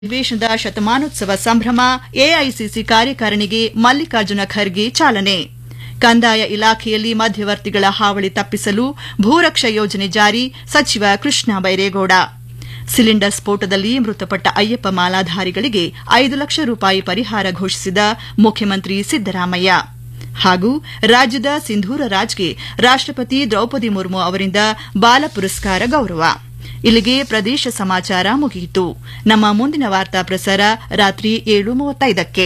ಅಧಿವೇಶನದ ಶತಮಾನೋತ್ಸವ ಸಂಭ್ರಮ ಎಐಸಿಸಿ ಕಾರ್ಯಕಾರಿಣಿಗೆ ಮಲ್ಲಿಕಾರ್ಜುನ ಖರ್ಗೆ ಚಾಲನೆ ಕಂದಾಯ ಇಲಾಖೆಯಲ್ಲಿ ಮಧ್ಯವರ್ತಿಗಳ ಹಾವಳಿ ತಪ್ಪಿಸಲು ಭೂರಕ್ಷ ಯೋಜನೆ ಜಾರಿ ಸಚಿವ ಕೃಷ್ಣ ಬೈರೇಗೌಡ ಸಿಲಿಂಡರ್ ಸ್ಫೋಟದಲ್ಲಿ ಮೃತಪಟ್ಟ ಅಯ್ಯಪ್ಪ ಮಾಲಾಧಾರಿಗಳಿಗೆ ಐದು ಲಕ್ಷ ರೂಪಾಯಿ ಪರಿಹಾರ ಘೋಷಿಸಿದ ಮುಖ್ಯಮಂತ್ರಿ ಸಿದ್ದರಾಮಯ್ಯ ಹಾಗೂ ರಾಜ್ಯದ ಸಿಂಧೂರ ರಾಜ್ಗೆ ರಾಷ್ಟಪತಿ ದ್ರೌಪದಿ ಮುರ್ಮು ಅವರಿಂದ ಬಾಲ ಪುರಸ್ಕಾರ ಗೌರವ ಇಲ್ಲಿಗೆ ಪ್ರದೇಶ ಸಮಾಚಾರ ಮುಗಿಯಿತು ನಮ್ಮ ಮುಂದಿನ ವಾರ್ತಾ ಪ್ರಸಾರ ರಾತ್ರಿ ಏಳು ಮೂವತ್ತೈದಕ್ಕೆ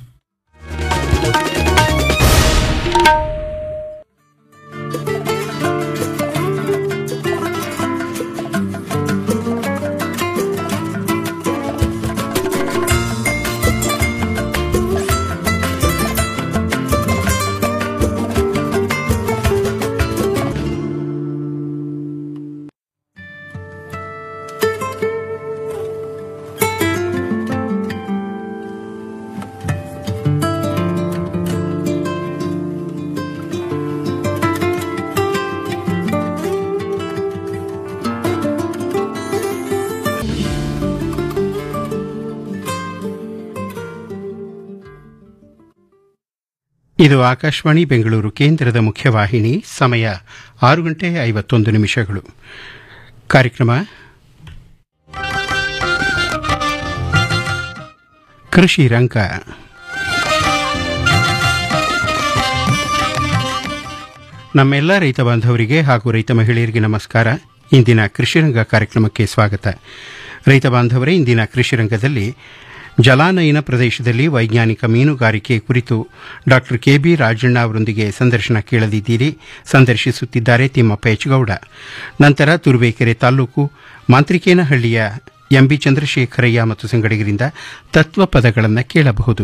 ಇದು ಆಕಾಶವಾಣಿ ಬೆಂಗಳೂರು ಕೇಂದ್ರದ ಮುಖ್ಯವಾಹಿನಿ ಸಮಯ ಆರು ಗಂಟೆ ಐವತ್ತೊಂದು ನಿಮಿಷಗಳು ಕಾರ್ಯಕ್ರಮ ಕೃಷಿ ರಂಗ ನಮ್ಮೆಲ್ಲ ರೈತ ಬಾಂಧವರಿಗೆ ಹಾಗೂ ರೈತ ಮಹಿಳೆಯರಿಗೆ ನಮಸ್ಕಾರ ಇಂದಿನ ಕೃಷಿರಂಗ ಕಾರ್ಯಕ್ರಮಕ್ಕೆ ಸ್ವಾಗತ ರೈತ ಬಾಂಧವರೇ ಇಂದಿನ ಕೃಷಿರಂಗದಲ್ಲಿ ಜಲಾನಯನ ಪ್ರದೇಶದಲ್ಲಿ ವೈಜ್ಞಾನಿಕ ಮೀನುಗಾರಿಕೆ ಕುರಿತು ಡಾ ಕೆಬಿ ರಾಜಣ್ಣ ಅವರೊಂದಿಗೆ ಸಂದರ್ಶನ ಕೇಳಲಿದ್ದೀರಿ ಸಂದರ್ಶಿಸುತ್ತಿದ್ದಾರೆ ತಿಮ್ಮಪ್ಪ ಎಚ್ ಗೌಡ ನಂತರ ತುರುವೇಕೆರೆ ತಾಲೂಕು ಮಾಂತ್ರಿಕೇನಹಳ್ಳಿಯ ಎಂಬಿ ಚಂದ್ರಶೇಖರಯ್ಯ ಮತ್ತು ಸಂಗಡಿಗರಿಂದ ತತ್ವ ಪದಗಳನ್ನು ಕೇಳಬಹುದು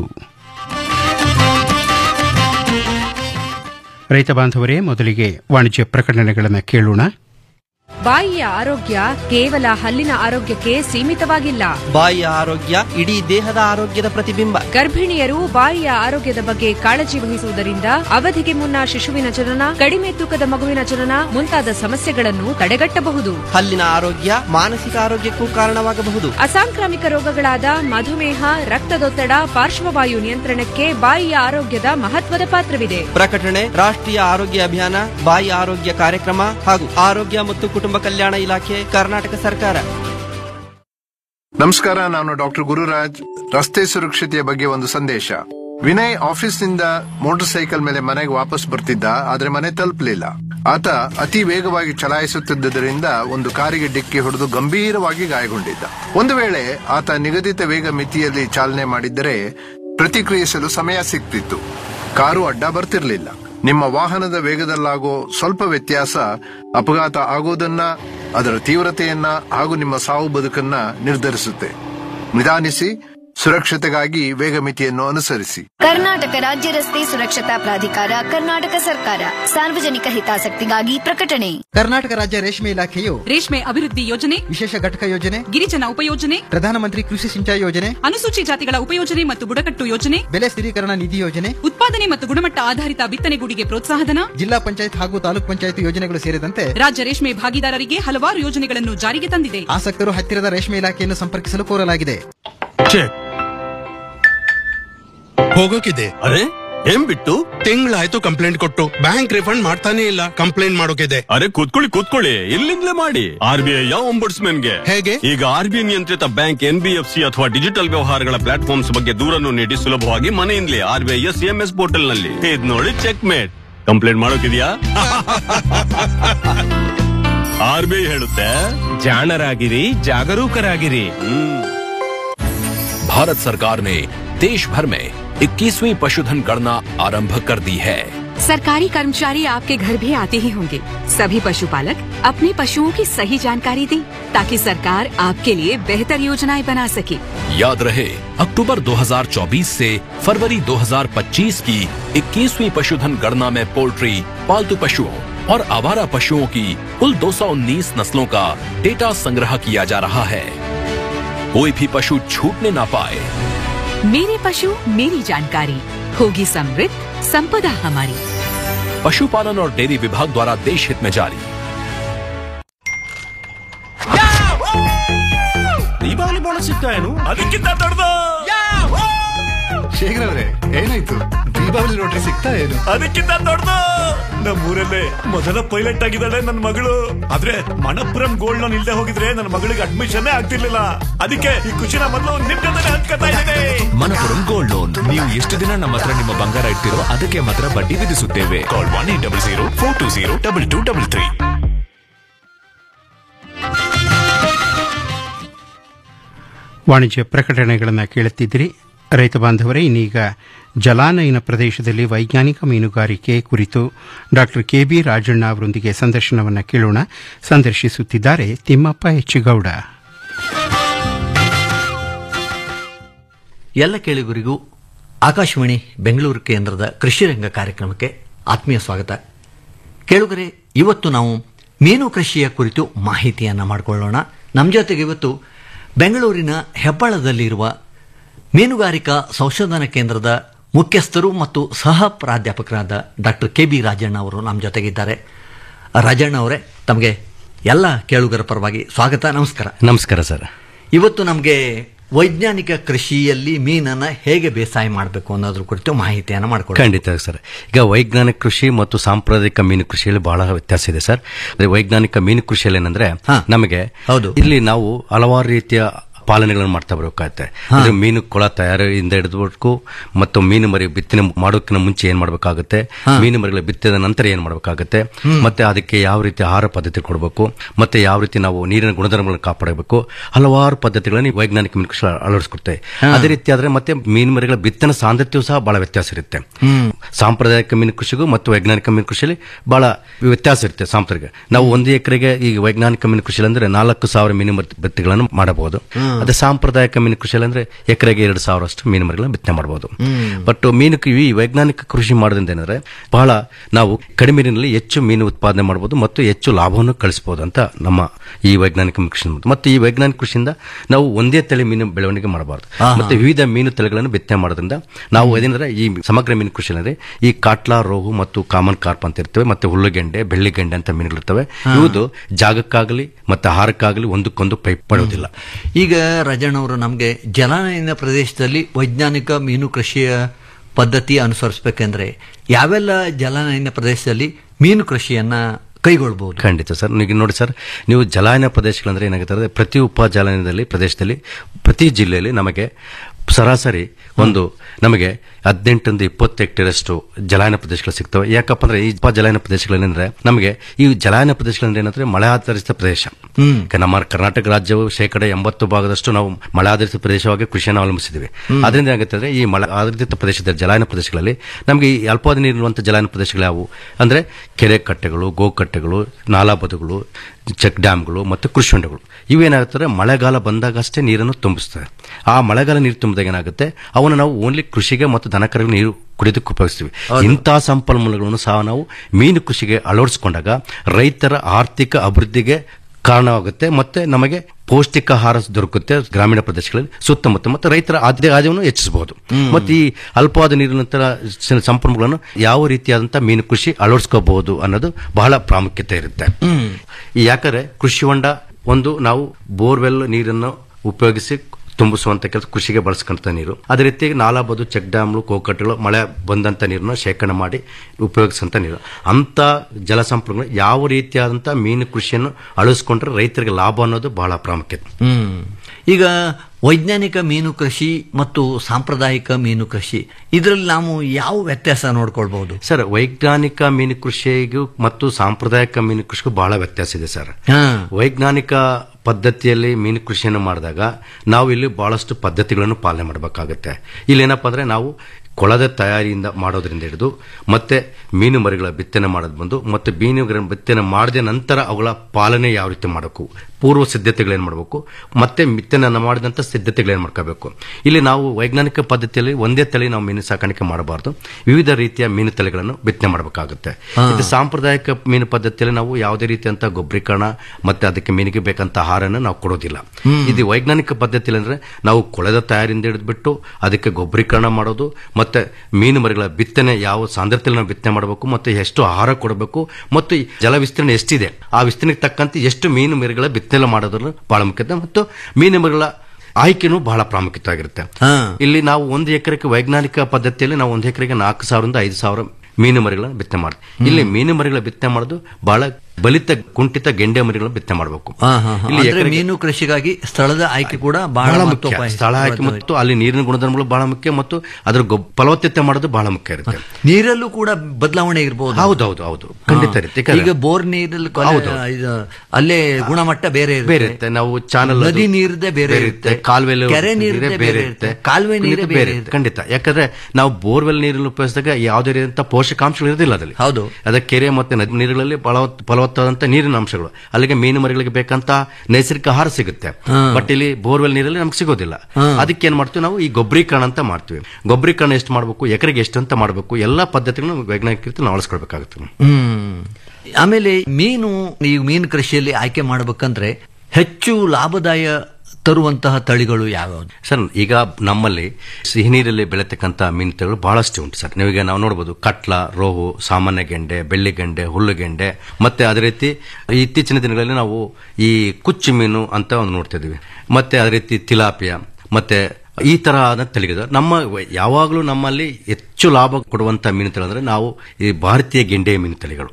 ರೈತ ಬಾಂಧವರೇ ಮೊದಲಿಗೆ ವಾಣಿಜ್ಯ ಪ್ರಕಟಣೆಗಳನ್ನು ಕೇಳೋಣ ಬಾಯಿಯ ಆರೋಗ್ಯ ಕೇವಲ ಹಲ್ಲಿನ ಆರೋಗ್ಯಕ್ಕೆ ಸೀಮಿತವಾಗಿಲ್ಲ ಬಾಯಿಯ ಆರೋಗ್ಯ ಇಡೀ ದೇಹದ ಆರೋಗ್ಯದ ಪ್ರತಿಬಿಂಬ ಗರ್ಭಿಣಿಯರು ಬಾಯಿಯ ಆರೋಗ್ಯದ ಬಗ್ಗೆ ಕಾಳಜಿ ವಹಿಸುವುದರಿಂದ ಅವಧಿಗೆ ಮುನ್ನ ಶಿಶುವಿನ ಜನನ ಕಡಿಮೆ ತೂಕದ ಮಗುವಿನ ಜನನ ಮುಂತಾದ ಸಮಸ್ಯೆಗಳನ್ನು ತಡೆಗಟ್ಟಬಹುದು ಹಲ್ಲಿನ ಆರೋಗ್ಯ ಮಾನಸಿಕ ಆರೋಗ್ಯಕ್ಕೂ ಕಾರಣವಾಗಬಹುದು ಅಸಾಂಕ್ರಾಮಿಕ ರೋಗಗಳಾದ ಮಧುಮೇಹ ರಕ್ತದೊತ್ತಡ ಪಾರ್ಶ್ವವಾಯು ನಿಯಂತ್ರಣಕ್ಕೆ ಬಾಯಿಯ ಆರೋಗ್ಯದ ಮಹತ್ವದ ಪಾತ್ರವಿದೆ ಪ್ರಕಟಣೆ ರಾಷ್ಟ್ರೀಯ ಆರೋಗ್ಯ ಅಭಿಯಾನ ಬಾಯಿ ಆರೋಗ್ಯ ಕಾರ್ಯಕ್ರಮ ಹಾಗೂ ಆರೋಗ್ಯ ಮತ್ತು ಕುಟುಂಬ ಕಲ್ಯಾಣ ಇಲಾಖೆ ಕರ್ನಾಟಕ ಸರ್ಕಾರ ನಮಸ್ಕಾರ ನಾನು ಡಾಕ್ಟರ್ ಗುರುರಾಜ್ ರಸ್ತೆ ಸುರಕ್ಷತೆಯ ಬಗ್ಗೆ ಒಂದು ಸಂದೇಶ ವಿನಯ್ ಆಫೀಸ್ನಿಂದ ಮೋಟಾರ್ ಸೈಕಲ್ ಮೇಲೆ ಮನೆಗೆ ವಾಪಸ್ ಬರ್ತಿದ್ದ ಆದ್ರೆ ಮನೆ ತಲುಪಲಿಲ್ಲ ಆತ ಅತಿ ವೇಗವಾಗಿ ಚಲಾಯಿಸುತ್ತಿದ್ದರಿಂದ ಒಂದು ಕಾರಿಗೆ ಡಿಕ್ಕಿ ಹೊಡೆದು ಗಂಭೀರವಾಗಿ ಗಾಯಗೊಂಡಿದ್ದ ಒಂದು ವೇಳೆ ಆತ ನಿಗದಿತ ವೇಗ ಮಿತಿಯಲ್ಲಿ ಚಾಲನೆ ಮಾಡಿದ್ದರೆ ಪ್ರತಿಕ್ರಿಯಿಸಲು ಸಮಯ ಸಿಗ್ತಿತ್ತು ಕಾರು ಅಡ್ಡ ಬರ್ತಿರ್ಲಿಲ್ಲ ನಿಮ್ಮ ವಾಹನದ ವೇಗದಲ್ಲಾಗೋ ಸ್ವಲ್ಪ ವ್ಯತ್ಯಾಸ ಅಪಘಾತ ಆಗೋದನ್ನ ಅದರ ತೀವ್ರತೆಯನ್ನ ಹಾಗೂ ನಿಮ್ಮ ಸಾವು ಬದುಕನ್ನ ನಿರ್ಧರಿಸುತ್ತೆ ನಿಧಾನಿಸಿ ಸುರಕ್ಷತೆಗಾಗಿ ವೇಗ ಮಿತಿಯನ್ನು ಅನುಸರಿಸಿ ಕರ್ನಾಟಕ ರಾಜ್ಯ ರಸ್ತೆ ಸುರಕ್ಷತಾ ಪ್ರಾಧಿಕಾರ ಕರ್ನಾಟಕ ಸರ್ಕಾರ ಸಾರ್ವಜನಿಕ ಹಿತಾಸಕ್ತಿಗಾಗಿ ಪ್ರಕಟಣೆ ಕರ್ನಾಟಕ ರಾಜ್ಯ ರೇಷ್ಮೆ ಇಲಾಖೆಯು ರೇಷ್ಮೆ ಅಭಿವೃದ್ಧಿ ಯೋಜನೆ ವಿಶೇಷ ಘಟಕ ಯೋಜನೆ ಗಿರಿಜನ ಉಪಯೋಜನೆ ಪ್ರಧಾನಮಂತ್ರಿ ಕೃಷಿ ಸಿಂಚಾಯಿ ಯೋಜನೆ ಅನುಸೂಚಿ ಜಾತಿಗಳ ಉಪಯೋಜನೆ ಮತ್ತು ಬುಡಕಟ್ಟು ಯೋಜನೆ ಬೆಲೆ ಸ್ಥಿರೀಕರಣ ನಿಧಿ ಯೋಜನೆ ಉತ್ಪಾದನೆ ಮತ್ತು ಗುಣಮಟ್ಟ ಆಧಾರಿತ ಬಿತ್ತನೆಗೂಡಿಗೆ ಪ್ರೋತ್ಸಾಹಧನ ಜಿಲ್ಲಾ ಪಂಚಾಯತ್ ಹಾಗೂ ತಾಲೂಕ್ ಪಂಚಾಯತ್ ಯೋಜನೆಗಳು ಸೇರಿದಂತೆ ರಾಜ್ಯ ರೇಷ್ಮೆ ಭಾಗಿದಾರರಿಗೆ ಹಲವಾರು ಯೋಜನೆಗಳನ್ನು ಜಾರಿಗೆ ತಂದಿದೆ ಆಸಕ್ತರು ಹತ್ತಿರದ ರೇಷ್ಮೆ ಇಲಾಖೆಯನ್ನು ಸಂಪರ್ಕಿಸಲು ಕೋರಲಾಗಿದೆ ಚೆಕ್ ಹೋಗೋಕಿದೆ ಅರೆ ಏನ್ ಬಿಟ್ಟು ತಿಂಗಳಾಯ್ತು ಕಂಪ್ಲೇಂಟ್ ಕೊಟ್ಟು ಬ್ಯಾಂಕ್ ರಿಫಂಡ್ ಮಾಡ್ತಾನೆ ಇಲ್ಲ ಕಂಪ್ಲೇಂಟ್ ಮಾಡೋಕಿದೆ ಅರೆ ಕೂತ್ಕೊಳ್ಳಿ ಕೂತ್ಕೊಳ್ಳಿ ಇಲ್ಲಿಂದಲೇ ಮಾಡಿ ಆರ್ ಬಿ ಐ ಗೆ ಹೇಗೆ? ಈಗ ಆರ್ ಬಿ ಐ ನಿಯಂತ್ರಿತ bank N B F C ಅಥವಾ ಡಿಜಿಟಲ್ ವ್ಯವಹಾರಗಳ ಪ್ಲಾಟ್ಫಾರ್ಮ್ಸ್ ಬಗ್ಗೆ ದೂರನ್ನು ನೀಡಿ ಸುಲಭವಾಗಿ ಮನೆಯಿಂದಲೇ R B I S M S portal ನಲ್ಲಿ ಇದ್ ನೋಡಿ ಚೆಕ್ ಮೇಟ್ ಕಂಪ್ಲೇಂಟ್ ಮಾಡೋಕಿದ್ಯಾ ಆರ್ ಬಿ ಐ ಹೇಳುತ್ತೆ ಜಾಣರಾಗಿರಿ ಜಾಗರೂಕರಾಗಿರಿ भारत सरकार ने देश भर में 21वीं पशुधन गणना आरंभ कर दी है सरकारी कर्मचारी आपके घर भी आते ही होंगे सभी पशुपालक अपने पशुओं की सही जानकारी दें ताकि सरकार आपके लिए बेहतर योजनाएं बना सके याद रहे अक्टूबर 2024 से फरवरी 2025 की 21वीं पशुधन गणना में पोल्ट्री पालतू पशुओं और आवारा पशुओं की कुल 219 नस्लों का डेटा संग्रह किया जा रहा है कोई भी पशु छूटने ना पाए मेरे पशु मेरी जानकारी होगी समृद्ध संपदा हमारी पशुपालन और डेयरी विभाग द्वारा देश हित में जारी ದೀಪಾವಳಿ ಬೋನಸ್ ಸಿಗ್ತಾ ಏನು ಅದಕ್ಕಿಂತ ದೊಡ್ಡದು ಶೇಖರ್ ಅವರೇ ಏನಾಯ್ತು ದೀಪಾವಳಿ ರೋಟ್ರಿ ಸಿಗ್ತಾ ಏನು ಅದಕ್ಕಿಂತ ದೊಡ್ಡದು ನಮ್ಮೂರಲ್ಲೇ ಮೊದಲ ಪೈಲಟ್ ಆಗಿದ್ದಾಳೆ ನನ್ನ ಮಗಳು ಆದ್ರೆ ಮಣಪುರಂ ಗೋಲ್ಡ್ ಲೋನ್ ಇಲ್ದೆ ಹೋಗಿದ್ರೆ ನನ್ನ ಮಗಳಿಗೆ ಅಡ್ಮಿಷನ್ ಆಗ್ತಿರ್ಲಿಲ್ಲ ಅದಕ್ಕೆ ಈ ಖುಷಿನ ಮೊದಲು ನಿಮ್ ಜೊತೆ ಹಂಚ್ಕೊತಾ ಇದ್ದೇನೆ ಮನಪುರಂ ಗೋಲ್ಡ್ ಲೋನ್ ನೀವು ಎಷ್ಟು ದಿನ ನಮ್ಮ ಹತ್ರ ನಿಮ್ಮ ಬಂಗಾರ ಇಡ್ತಿರೋ ಅದಕ್ಕೆ ಮಾತ್ರ ಬಡ್ಡಿ ವಿಧಿಸುತ್ತೇವೆ call one eight double zero four two zero double two double three ವಾಣಿಜ್ಯ ಪ್ರಕಟಣೆಗಳನ್ನು ಕೇಳುತ್ತಿದ್ದಿರಿ ರೈತ ಬಾಂಧವರೇ ಇನ್ನೀಗ ಜಲಾನಯನ ಪ್ರದೇಶದಲ್ಲಿ ವೈಜ್ಞಾನಿಕ ಮೀನುಗಾರಿಕೆ ಕುರಿತು ಡಾಕ್ಟರ್ ಕೆಬಿ ರಾಜಣ್ಣ ಅವರೊಂದಿಗೆ ಸಂದರ್ಶನವನ್ನು ಕೇಳೋಣ ಸಂದರ್ಶಿಸುತ್ತಿದ್ದಾರೆ ತಿಮ್ಮಪ್ಪ ಹೆಚ್ಚಿಗೌಡ ಎಲ್ಲ ಕೇಳುಗರಿಗೂ ಆಕಾಶವಾಣಿ ಬೆಂಗಳೂರು ಕೇಂದ್ರದ ಕೃಷಿ ರಂಗ ಕಾರ್ಯಕ್ರಮಕ್ಕೆ ಆತ್ಮೀಯ ಸ್ವಾಗತ ಕೇಳುಗರೆ ಇವತ್ತು ನಾವು ಮೀನು ಕೃಷಿಯ ಕುರಿತು ಮಾಹಿತಿಯನ್ನು ಮಾಡಿಕೊಳ್ಳೋಣ ನಮ್ಮ ಜೊತೆಗೆ ಇವತ್ತು ಬೆಂಗಳೂರಿನ ಹೆಬ್ಬಾಳದಲ್ಲಿರುವ ಮೀನುಗಾರಿಕಾ ಸಂಶೋಧನಾ ಕೇಂದ್ರದ ಮುಖ್ಯಸ್ಥರು ಮತ್ತು ಸಹ ಪ್ರಾಧ್ಯಾಪಕರಾದ ಡಾಕ್ಟರ್ ಕೆ ಬಿ ರಾಜಣ್ಣ ಅವರು ನಮ್ಮ ಜೊತೆಗಿದ್ದಾರೆ ರಾಜಣ್ಣ ಅವರೇ ತಮಗೆ ಎಲ್ಲ ಕೇಳುಗರ ಪರವಾಗಿ ಸ್ವಾಗತ ನಮಸ್ಕಾರ ನಮಸ್ಕಾರ ಸರ್ ಇವತ್ತು ನಮಗೆ ವೈಜ್ಞಾನಿಕ ಕೃಷಿಯಲ್ಲಿ ಮೀನನ್ನ ಹೇಗೆ ಬೇಸಾಯ ಮಾಡಬೇಕು ಅನ್ನೋದ್ರ ಕುರಿತು ಮಾಹಿತಿಯನ್ನು ಮಾಡಿಕೊಳ್ಳಿ ಖಂಡಿತ ಸರ್ ಈಗ ವೈಜ್ಞಾನಿಕ ಕೃಷಿ ಮತ್ತು ಸಾಂಪ್ರದಾಯಿಕ ಮೀನು ಕೃಷಿಯಲ್ಲಿ ಬಹಳ ವ್ಯತ್ಯಾಸ ಇದೆ ಸರ್ ಅದೇ ವೈಜ್ಞಾನಿಕ ಮೀನು ಕೃಷಿಯಲ್ಲಿ ಏನಂದ್ರೆ ನಮಗೆ ಇಲ್ಲಿ ನಾವು ಹಲವಾರು ರೀತಿಯ ಪಾಲನೆಗಳನ್ನು ಮಾಡ್ತಾ ಬರಬೇಕಾಗತ್ತೆ ಅಂದ್ರೆ ಮೀನು ಕೊಳ ತಯಾರಿಯಿಂದ ಹಿಡಿದ್ಬಿಟ್ಟು ಮತ್ತು ಮೀನು ಮರಿ ಬಿತ್ತನೆ ಮಾಡೋಕ್ಕಿಂತ ಮುಂಚೆ ಏನ್ ಮಾಡಬೇಕಾಗುತ್ತೆ ಮೀನು ಮರಿಗಳ ಬಿತ್ತಿದ ನಂತರ ಏನ್ ಮಾಡಬೇಕಾಗುತ್ತೆ ಮತ್ತೆ ಅದಕ್ಕೆ ಯಾವ ರೀತಿ ಆಹಾರ ಪದ್ಧತಿ ಕೊಡಬೇಕು ಮತ್ತೆ ಯಾವ ರೀತಿ ನಾವು ನೀರಿನ ಗುಣಧರ್ಮಗಳನ್ನು ಕಾಪಾಡಬೇಕು ಹಲವಾರು ಪದ್ಧತಿಗಳನ್ನು ಈ ವೈಜ್ಞಾನಿಕ ಮೀನು ಕೃಷಿ ಅಳವಡಿಸ್ಕೊಡ್ತೇವೆ ಅದೇ ರೀತಿ ಆದ್ರೆ ಮತ್ತೆ ಮೀನು ಮರಿಗಳ ಬಿತ್ತನೆ ಸಾಂದ್ರತೆಯೂ ಸಹ ಬಹಳ ವ್ಯತ್ಯಾಸ ಇರುತ್ತೆ ಸಾಂಪ್ರದಾಯಿಕ ಮೀನು ಕೃಷಿಗೂ ಮತ್ತು ವೈಜ್ಞಾನಿಕ ಮೀನು ಕೃಷಿಯಲ್ಲಿ ಬಹಳ ವ್ಯತ್ಯಾಸ ಇರುತ್ತೆ ಸಾಂಪ್ರದಾಯಿಕ ನಾವು ಒಂದು ಎಕರೆಗೆ ಈ ವೈಜ್ಞಾನಿಕ ಮೀನು ಕೃಷಿ ಅಂದ್ರೆ ನಾಲ್ಕು ಸಾವಿರ ಮೀನು ಮರಿ- ಬಿತ್ತನೆಗಳನ್ನು ಮಾಡಬಹುದು ಅದೇ ಸಾಂಪ್ರದಾಯಿಕ ಮೀನು ಕೃಷಿಯಲ್ಲಿ ಅಂದ್ರೆ ಎಕರೆಗೆ ಎರಡು ಸಾವಿರಷ್ಟು ಮೀನು ಮರಿಗಳನ್ನು ಬಿತ್ತನೆ ಮಾಡಬಹುದು ಬಟ್ ಮೀನು ಕೃ- ಈ ವೈಜ್ಞಾನಿಕ ಕೃಷಿ ಮಾಡೋದ್ರಿಂದ ಏನಂದ್ರೆ ಬಹಳ ನಾವು ಕಡಿಮೆ ನೀರಿನಲ್ಲಿ ಹೆಚ್ಚು ಮೀನು ಉತ್ಪಾದನೆ ಮಾಡಬಹುದು ಮತ್ತು ಹೆಚ್ಚು ಲಾಭವನ್ನು ಗಳಿಸಬಹುದು ಅಂತ ನಮ್ಮ ಈ ವೈಜ್ಞಾನಿಕ ಮೀನು ಕೃಷಿ ಮತ್ತು ಈ ವೈಜ್ಞಾನಿಕ ಕೃಷಿಯಿಂದ ನಾವು ಒಂದೇ ತಳಿ ಮೀನು ಬೆಳವಣಿಗೆ ಮಾಡಬಾರದು ಮತ್ತೆ ವಿವಿಧ ಮೀನು ತಳಿಗಳನ್ನು ಬಿತ್ತನೆ ಮಾಡೋದ್ರಿಂದ ನಾವು ಏನಂದ್ರೆ ಈ ಸಮಗ್ರ ಮೀನು ಕೃಷಿ ಅಂದ್ರೆ ಈ ಕಾಟ್ಲಾ ರೋಹು ಮತ್ತು ಕಾಮನ್ ಕಾರ್ಪ್ ಅಂತ ಇರ್ತವೆ ಮತ್ತೆ ಹುಲ್ಲುಗೆಂಡೆ ಬೆಳ್ಳಿಗೆಂಡೆ ಅಂತ ಮೀನುಗಳಿರ್ತವೆ ಇವುದು ಜಾಗಕ್ಕಾಗಲಿ ಮತ್ತೆ ಆಹಾರಕ್ಕಾಗಲಿ ಒಂದಕ್ಕೊಂದು ಪೈ ಪಡುವುದಿಲ್ಲ ಈಗ ರಾಜಣ್ಣ ಅವರು ನಮಗೆ ಜಲಾನಯನ ಪ್ರದೇಶದಲ್ಲಿ ವೈಜ್ಞಾನಿಕ ಮೀನು ಕೃಷಿಯ ಪದ್ಧತಿ ಅನುಸರಿಸಬೇಕೆಂದ್ರೆ ಯಾವೆಲ್ಲ ಜಲಾನಯನ ಪ್ರದೇಶದಲ್ಲಿ ಮೀನು ಕೃಷಿಯನ್ನ ಕೈಗೊಳ್ಬಹುದು ಖಂಡಿತ ಸರ್ ಈಗ ನೋಡಿ ಸರ್ ನೀವು ಜಲಾನಯ ಪ್ರದೇಶಗಳಂದ್ರೆ ಏನಾಗುತ್ತೆ ಅಂದ್ರೆ ಪ್ರತಿ ಉಪ ಜಲಾನಯದಲ್ಲಿ ಪ್ರದೇಶದಲ್ಲಿ ಪ್ರತಿ ಜಿಲ್ಲೆಯಲ್ಲಿ ನಮಗೆ ಸರಾಸರಿ ಒಂದು ನಮಗೆ ಹದಿನೆಂಟರಿಂದ ಇಪ್ಪತ್ತು ಹೆಕ್ಟೇರಷ್ಟು ಜಲಾಯನ ಪ್ರದೇಶಗಳು ಸಿಗ್ತವೆ ಯಾಕಪ್ಪ ಅಂದ್ರೆ ಈ ಉಪ ಜಲಾಯನ ಪ್ರದೇಶಗಳೇನಂದ್ರೆ ನಮಗೆ ಈ ಜಲಾಯನ ಪ್ರದೇಶಗಳಂದ್ರೆ ಏನಂದ್ರೆ ಮಳೆ ಆಧಾರಿತ ಪ್ರದೇಶ ಈಗ ನಮ್ಮ ಕರ್ನಾಟಕ ರಾಜ್ಯವು ಶೇಕಡ ಎಂಬತ್ತು ಭಾಗದಷ್ಟು ನಾವು ಮಳೆ ಆಧಾರಿತ ಪ್ರದೇಶವಾಗಿ ಕೃಷಿಯನ್ನು ಅವಲಂಬಿಸಿದ್ದೀವಿ ಅದರಿಂದ ಏನಾಗುತ್ತೆ ಅಂದ್ರೆ ಈ ಮಳೆ ಆಧಾರಿತ ಪ್ರದೇಶದ ಜಲಾಯನ ಪ್ರದೇಶಗಳಲ್ಲಿ ನಮಗೆ ಈ ಅಲ್ಪಾವಧಿ ನೀರಿರುವಂತಹ ಜಲಾಯನ ಪ್ರದೇಶಗಳು ಯಾವುವು ಅಂದ್ರೆ ಕೆರೆ ಕಟ್ಟೆಗಳು ಗೋಕಟ್ಟೆಗಳು ನಾಲಾ ಬದುಗಳು ಚೆಕ್ ಡ್ಯಾಮ್ಗಳು ಮತ್ತು ಕೃಷಿ ಹೊಂಡಗಳು ಇವೇನಾಗುತ್ತದೆ ಮಳೆಗಾಲ ಬಂದಾಗ ಅಷ್ಟೇ ನೀರನ್ನು ತುಂಬಿಸ್ತವೆ ಆ ಮಳೆಗಾಲ ನೀರು ತುಂಬಿದಾಗ ಏನಾಗುತ್ತೆ ಅವನ್ನ ನಾವು ಓನ್ಲಿ ಕೃಷಿಗೆ ಮತ್ತು ದನಕರಿಗೆ ನೀರು ಕುಡಿಯೋದಕ್ಕೆ ಉಪಯೋಗಿಸ್ತೀವಿ ಇಂತಹ ಸಂಪನ್ಮೂಲಗಳನ್ನು ಸಹ ನಾವು ಮೀನು ಕೃಷಿಗೆ ಅಳವಡಿಸಿಕೊಂಡಾಗ ರೈತರ ಆರ್ಥಿಕ ಅಭಿವೃದ್ಧಿಗೆ ಕಾರಣವಾಗುತ್ತೆ ಮತ್ತೆ ನಮಗೆ ಪೌಷ್ಟಿಕ ಆಹಾರ ದೊರಕುತ್ತೆ ಗ್ರಾಮೀಣ ಪ್ರದೇಶಗಳಲ್ಲಿ ಸುತ್ತಮುತ್ತ ಮತ್ತು ರೈತರ ಆದಾಯವನ್ನು ಹೆಚ್ಚಿಸಬಹುದು ಮತ್ತೆ ಈ ಅಲ್ಪವಾದ ನೀರಿನಂತರ ಸಂಪನ್ಮೂಲಗಳನ್ನು ಯಾವ ರೀತಿಯಾದಂತಹ ಮೀನು ಕೃಷಿ ಅಳವಡಿಸ್ಕೋಬಹುದು ಅನ್ನೋದು ಬಹಳ ಪ್ರಾಮುಖ್ಯತೆ ಇರುತ್ತೆ ಈ ಯಾಕಂದ್ರೆ ಕೃಷಿ ಹೊಂಡ ಒಂದು ನಾವು ಬೋರ್ವೆಲ್ ನೀರನ್ನು ಉಪಯೋಗಿಸಿ ತುಂಬಿಸುವಂತ ಕೆಲಸ ಕೃಷಿಗೆ ಬಳಸ್ಕೊಂತ ನೀರು ಅದೇ ರೀತಿ ನಾಲಾಬದು ಚೆಕ್ ಡ್ಯಾಮ್ಗಳು ಕೋಕಟ್ಟುಗಳು ಮಳೆ ಬಂದಂತ ನೀರನ್ನು ಶೇಖರಣೆ ಮಾಡಿ ಉಪಯೋಗಿಸಂತ ನೀರು ಅಂತ ಜಲಸಂಪನ್ಮೂಲ ಯಾವ ರೀತಿಯಾದಂತ ಮೀನು ಕೃಷಿಯನ್ನು ಅಳಿಸ್ಕೊಂಡ್ರೆ ರೈತರಿಗೆ ಲಾಭ ಅನ್ನೋದು ಬಹಳ ಪ್ರಾಮುಖ್ಯತೆ ಹ್ಮ್ ಈಗ ವೈಜ್ಞಾನಿಕ ಮೀನು ಕೃಷಿ ಮತ್ತು ಸಾಂಪ್ರದಾಯಿಕ ಮೀನು ಕೃಷಿ ಇದರಲ್ಲಿ ನಾವು ಯಾವ ವ್ಯತ್ಯಾಸ ನೋಡ್ಕೊಳ್ಬಹುದು ಸರ್ ವೈಜ್ಞಾನಿಕ ಮೀನು ಕೃಷಿಗೂ ಮತ್ತು ಸಾಂಪ್ರದಾಯಿಕ ಮೀನು ಕೃಷಿಗೂ ಬಹಳ ವ್ಯತ್ಯಾಸ ಇದೆ ಸರ್ ವೈಜ್ಞಾನಿಕ ಪದ್ಧತಿಯಲ್ಲಿ ಮೀನು ಕೃಷಿಯನ್ನು ಮಾಡಿದಾಗ ನಾವು ಇಲ್ಲಿ ಬಹಳಷ್ಟು ಪದ್ಧತಿಗಳನ್ನು ಪಾಲನೆ ಮಾಡಬೇಕಾಗುತ್ತೆ ಇಲ್ಲಿ ಏನಪ್ಪಾ ಅಂದ್ರೆ ನಾವು ಕೊಳದ ತಯಾರಿಯಿಂದ ಮಾಡೋದ್ರಿಂದ ಹಿಡಿದು ಮತ್ತೆ ಮೀನು ಮರಿಗಳ ಬಿತ್ತನೆ ಮಾಡೋದು ಬಂದು ಮತ್ತೆ ಮೀನುಗಳ ಬಿತ್ತನೆ ಮಾಡಿದ ನಂತರ ಅವುಗಳ ಪಾಲನೆ ಯಾವ ರೀತಿ ಮಾಡಬೇಕು ಪೂರ್ವ ಸಿದ್ಧತೆಗಳೇನು ಮಾಡಬೇಕು ಮತ್ತೆ ಬಿತ್ತನೆ ಮಾಡಿದಂಥ ಸಿದ್ಧತೆಗಳೇನು ಮಾಡ್ಕೋಬೇಕು ಇಲ್ಲಿ ನಾವು ವೈಜ್ಞಾನಿಕ ಪದ್ಧತಿಯಲ್ಲಿ ಒಂದೇ ತಳಿ ನಾವು ಮೀನು ಸಾಕಾಣಿಕೆ ಮಾಡಬಾರ್ದು ವಿವಿಧ ರೀತಿಯ ಮೀನು ತಳಿಗಳನ್ನು ಬಿತ್ತನೆ ಮಾಡಬೇಕಾಗುತ್ತೆ ಇದು ಸಾಂಪ್ರದಾಯಿಕ ಮೀನು ಪದ್ಧತಿಯಲ್ಲಿ ನಾವು ಯಾವುದೇ ರೀತಿಯಂತ ಗೊಬ್ಬರೀಕರಣ ಮತ್ತೆ ಅದಕ್ಕೆ ಮೀನಿಗೆ ಬೇಕಂತ ಆಹಾರನ ನಾವು ಕೊಡೋದಿಲ್ಲ ಇದು ವೈಜ್ಞಾನಿಕ ಪದ್ಧತಿಯಲ್ಲಿ ಅಂದ್ರೆ ನಾವು ಕೊಳೆದ ತಯಾರಿಯಿಂದ ಹಿಡಿದ್ಬಿಟ್ಟು ಅದಕ್ಕೆ ಗೊಬ್ಬರೀಕರಣ ಮಾಡೋದು ಮತ್ತೆ ಮೀನು ಮರಿಗಳ ಬಿತ್ತನೆ ಯಾವ ಸಾಂದ್ರತೆಯಲ್ಲಿ ನಾವು ಬಿತ್ತನೆ ಮಾಡಬೇಕು ಮತ್ತೆ ಎಷ್ಟು ಆಹಾರ ಕೊಡಬೇಕು ಮತ್ತು ಈ ಜಲ ವಿಸ್ತರಣೆ ಎಷ್ಟಿದೆ ಆ ವಿಸ್ತರಣೆಗೆ ತಕ್ಕಂತೆ ಎಷ್ಟು ಮೀನು ಮರಿಗಳ ಬಿತ್ತನೆ ಮಾಡೋದ್ರ ಬಹಳ ಮುಖ್ಯತೆ ಮತ್ತು ಮೀನು ಮರಿಗಳ ಆಯ್ಕೆನೂ ಬಹಳ ಪ್ರಾಮುಖ್ಯತೆ ಆಗಿರುತ್ತೆ ಇಲ್ಲಿ ನಾವು ಒಂದು ಎಕರೆಗೆ ವೈಜ್ಞಾನಿಕ ಪದ್ಧತಿಯಲ್ಲಿ ನಾವು ಒಂದು ಎಕರೆಗೆ ನಾಲ್ಕು ಸಾವಿರದಿಂದ ಐದು ಸಾವಿರ ಮೀನು ಮರಿಗಳನ್ನ ಬಿತ್ತನೆ ಮಾಡ್ತೀವಿ ಇಲ್ಲಿ ಮೀನು ಮರಿಗಳ ಬಿತ್ತನೆ ಮಾಡೋದು ಬಹಳ ಬಲಿತ ಕುಂಠಿತ ಗೆಂಡೆ ಮರಿಗಳನ್ನ ಬಿತ್ತನೆ ಮಾಡಬೇಕು ಹಾ, ಹಾ, ಹಾ. ಅಂದ್ರೆ ಮೀನು ಕೃಷಿಗಾಗಿ ಸ್ಥಳದ ಆಯ್ಕೆ ಕೂಡ ಬಹಳ ಬಹಳ ಮುಖ್ಯ ಮಹತ್ವ ವಹಿಸುತ್ತೆ. ಸ್ಥಳ ಆಯ್ಕೆ ಮತ್ತು ಅಲ್ಲಿ ನೀರಿನ ಗುಣಧರ್ಮಗಳು ಬಹಳ ಮುಖ್ಯ ಮತ್ತು ಅದ್ರ ಗೊಬ್- ಫಲವತ್ತತೆ ಮಾಡೋದು ಬಹಳ ಮುಖ್ಯ ಇರುತ್ತೆ ನೀರಲ್ಲೂ ಕೂಡ ಬದಲಾವಣೆ ಇರಬಹುದು ಹೌದೌದು ಹೌದು ಖಂಡಿತ ಇರುತ್ತೆ ಯಾಕಂದ್ರೆ- ಈಗ ಬೋರ್ ನೀರಲ್ಲಿ ಕೊಲೆ- ಹೌದು. ಇದು ಅಲ್ಲೇ ಗುಣಮಟ್ಟ ಬೇರೆ ಇರುತ್ತೆ. ಬೇರೆ ಇರುತ್ತೆ ನಾವು ಚಾನಲ್ ನದಿ ನೀರ್ದೇ ಬೇರೆ ಇರುತ್ತೆ ಕಾಲುವೆ ಕೆರೆ ನೀರೇ ಬೇರೆ ಇರುತ್ತೆ ಕಾಲುವೆ ನೀರೇ ಬೇರೆ ಇರುತ್ತೆ ಖಂಡಿತ ಯಾಕಂದ್ರೆ ನಾವು ಬೋರ್ವೆಲ್ ನೀರನ್ನು ಉಪಯೋಗಿಸಿದಾಗ ಯಾವುದೇ ರೀತಿಯಂತ ಪೋಷಕಾಂಶಗಳು ಇರೋದಿಲ್ಲ ಅದರಲ್ಲಿ ಹೌದು ಅದಕ್ಕೆ ಕೆರೆ ಮತ್ತೆ ನದಿ ನೀರುಗಳಲ್ಲಿ ಫಲವತ್ ಫಲವತ್ತಾದಂತ ನೀರಿನ ಅಂಶಗಳು ಅಲ್ಲಿಗೆ ಮೀನು ಮರಿಗಳಿಗೆ ಬೇಕಂತ ನೈಸರ್ಗಿಕ ಆಹಾರ ಸಿಗುತ್ತೆ ಹಾ. ಬಟ್ ಇಲ್ಲಿ ಬೋರ್ವೆಲ್ ನೀರಲ್ಲಿ ನಮ್ಗೆ ಸಿಗೋದಿಲ್ಲ ಹಾ. ಅದಕ್ಕೆ ಏನ್ ಮಾಡ್ತೀವಿ ನಾವು ಈ ಗೊಬ್ಬರೀಕರಣ ಅಂತ ಮಾಡ್ತೀವಿ ಗೊಬ್ಬರೀಕರಣ ಎಷ್ಟು ಮಾಡಬೇಕು ಎಕರೆಗೆ ಎಷ್ಟು ಅಂತ ಮಾಡಬೇಕು ಎಲ್ಲಾ ಪದ್ಧತಿಗಳನ್ನು ವೈಜ್ಞಾನಿಕ ರೀತಿ ನಾವು ಅಳಸ್ಕೊಳ್ಬೇಕಾಗುತ್ತೆ ಹ್ಮ್ ಆಮೇಲೆ ಮೀನು ಈ ಮೀನು ಕೃಷಿಯಲ್ಲಿ ಆಯ್ಕೆ ಮಾಡಬೇಕಂದ್ರೆ ಹೆಚ್ಚು ಲಾಭದಾಯ ತರುವಂತಹ ತಳಿಗಳು ಯಾವ್ಯಾವುದು ಸರ್ ಈಗ ನಮ್ಮಲ್ಲಿ ಸಿಹಿ ನೀರಲ್ಲಿ ಬೆಳೆತಕ್ಕಂಥ ಮೀನು ತಳಿಗಳು ಬಹಳಷ್ಟು ಉಂಟು ಸರ್ ನೀವೀಗ ನಾವು ನೋಡಬಹುದು ಕಟ್ಲ ರೋಹು ಸಾಮಾನ್ಯ ಗೆಂಡೆ ಬೆಳ್ಳಿಗೆಂಡೆ ಹುಲ್ಲುಗೆಂಡೆ ಮತ್ತೆ ಅದೇ ರೀತಿ ಇತ್ತೀಚಿನ ದಿನಗಳಲ್ಲಿ ನಾವು ಈ ಕುಚ್ಚು ಮೀನು ಅಂತ ಒಂದು ನೋಡ್ತಾ ಇದೀವಿ ಮತ್ತೆ ಅದೇ ರೀತಿ ತಿಲಾಪಿಯ ಮತ್ತೆ ಈ ತರ ಆದ ತಳಿಗಳು ನಮ್ಮ ಯಾವಾಗಲೂ ನಮ್ಮಲ್ಲಿ ಹೆಚ್ಚು ಲಾಭ ಕೊಡುವಂತ ಮೀನು ತಳಿ ಅಂದ್ರೆ ನಾವು ಈ ಭಾರತೀಯ ಗೆಂಡೆ ಮೀನು ತಳಿಗಳು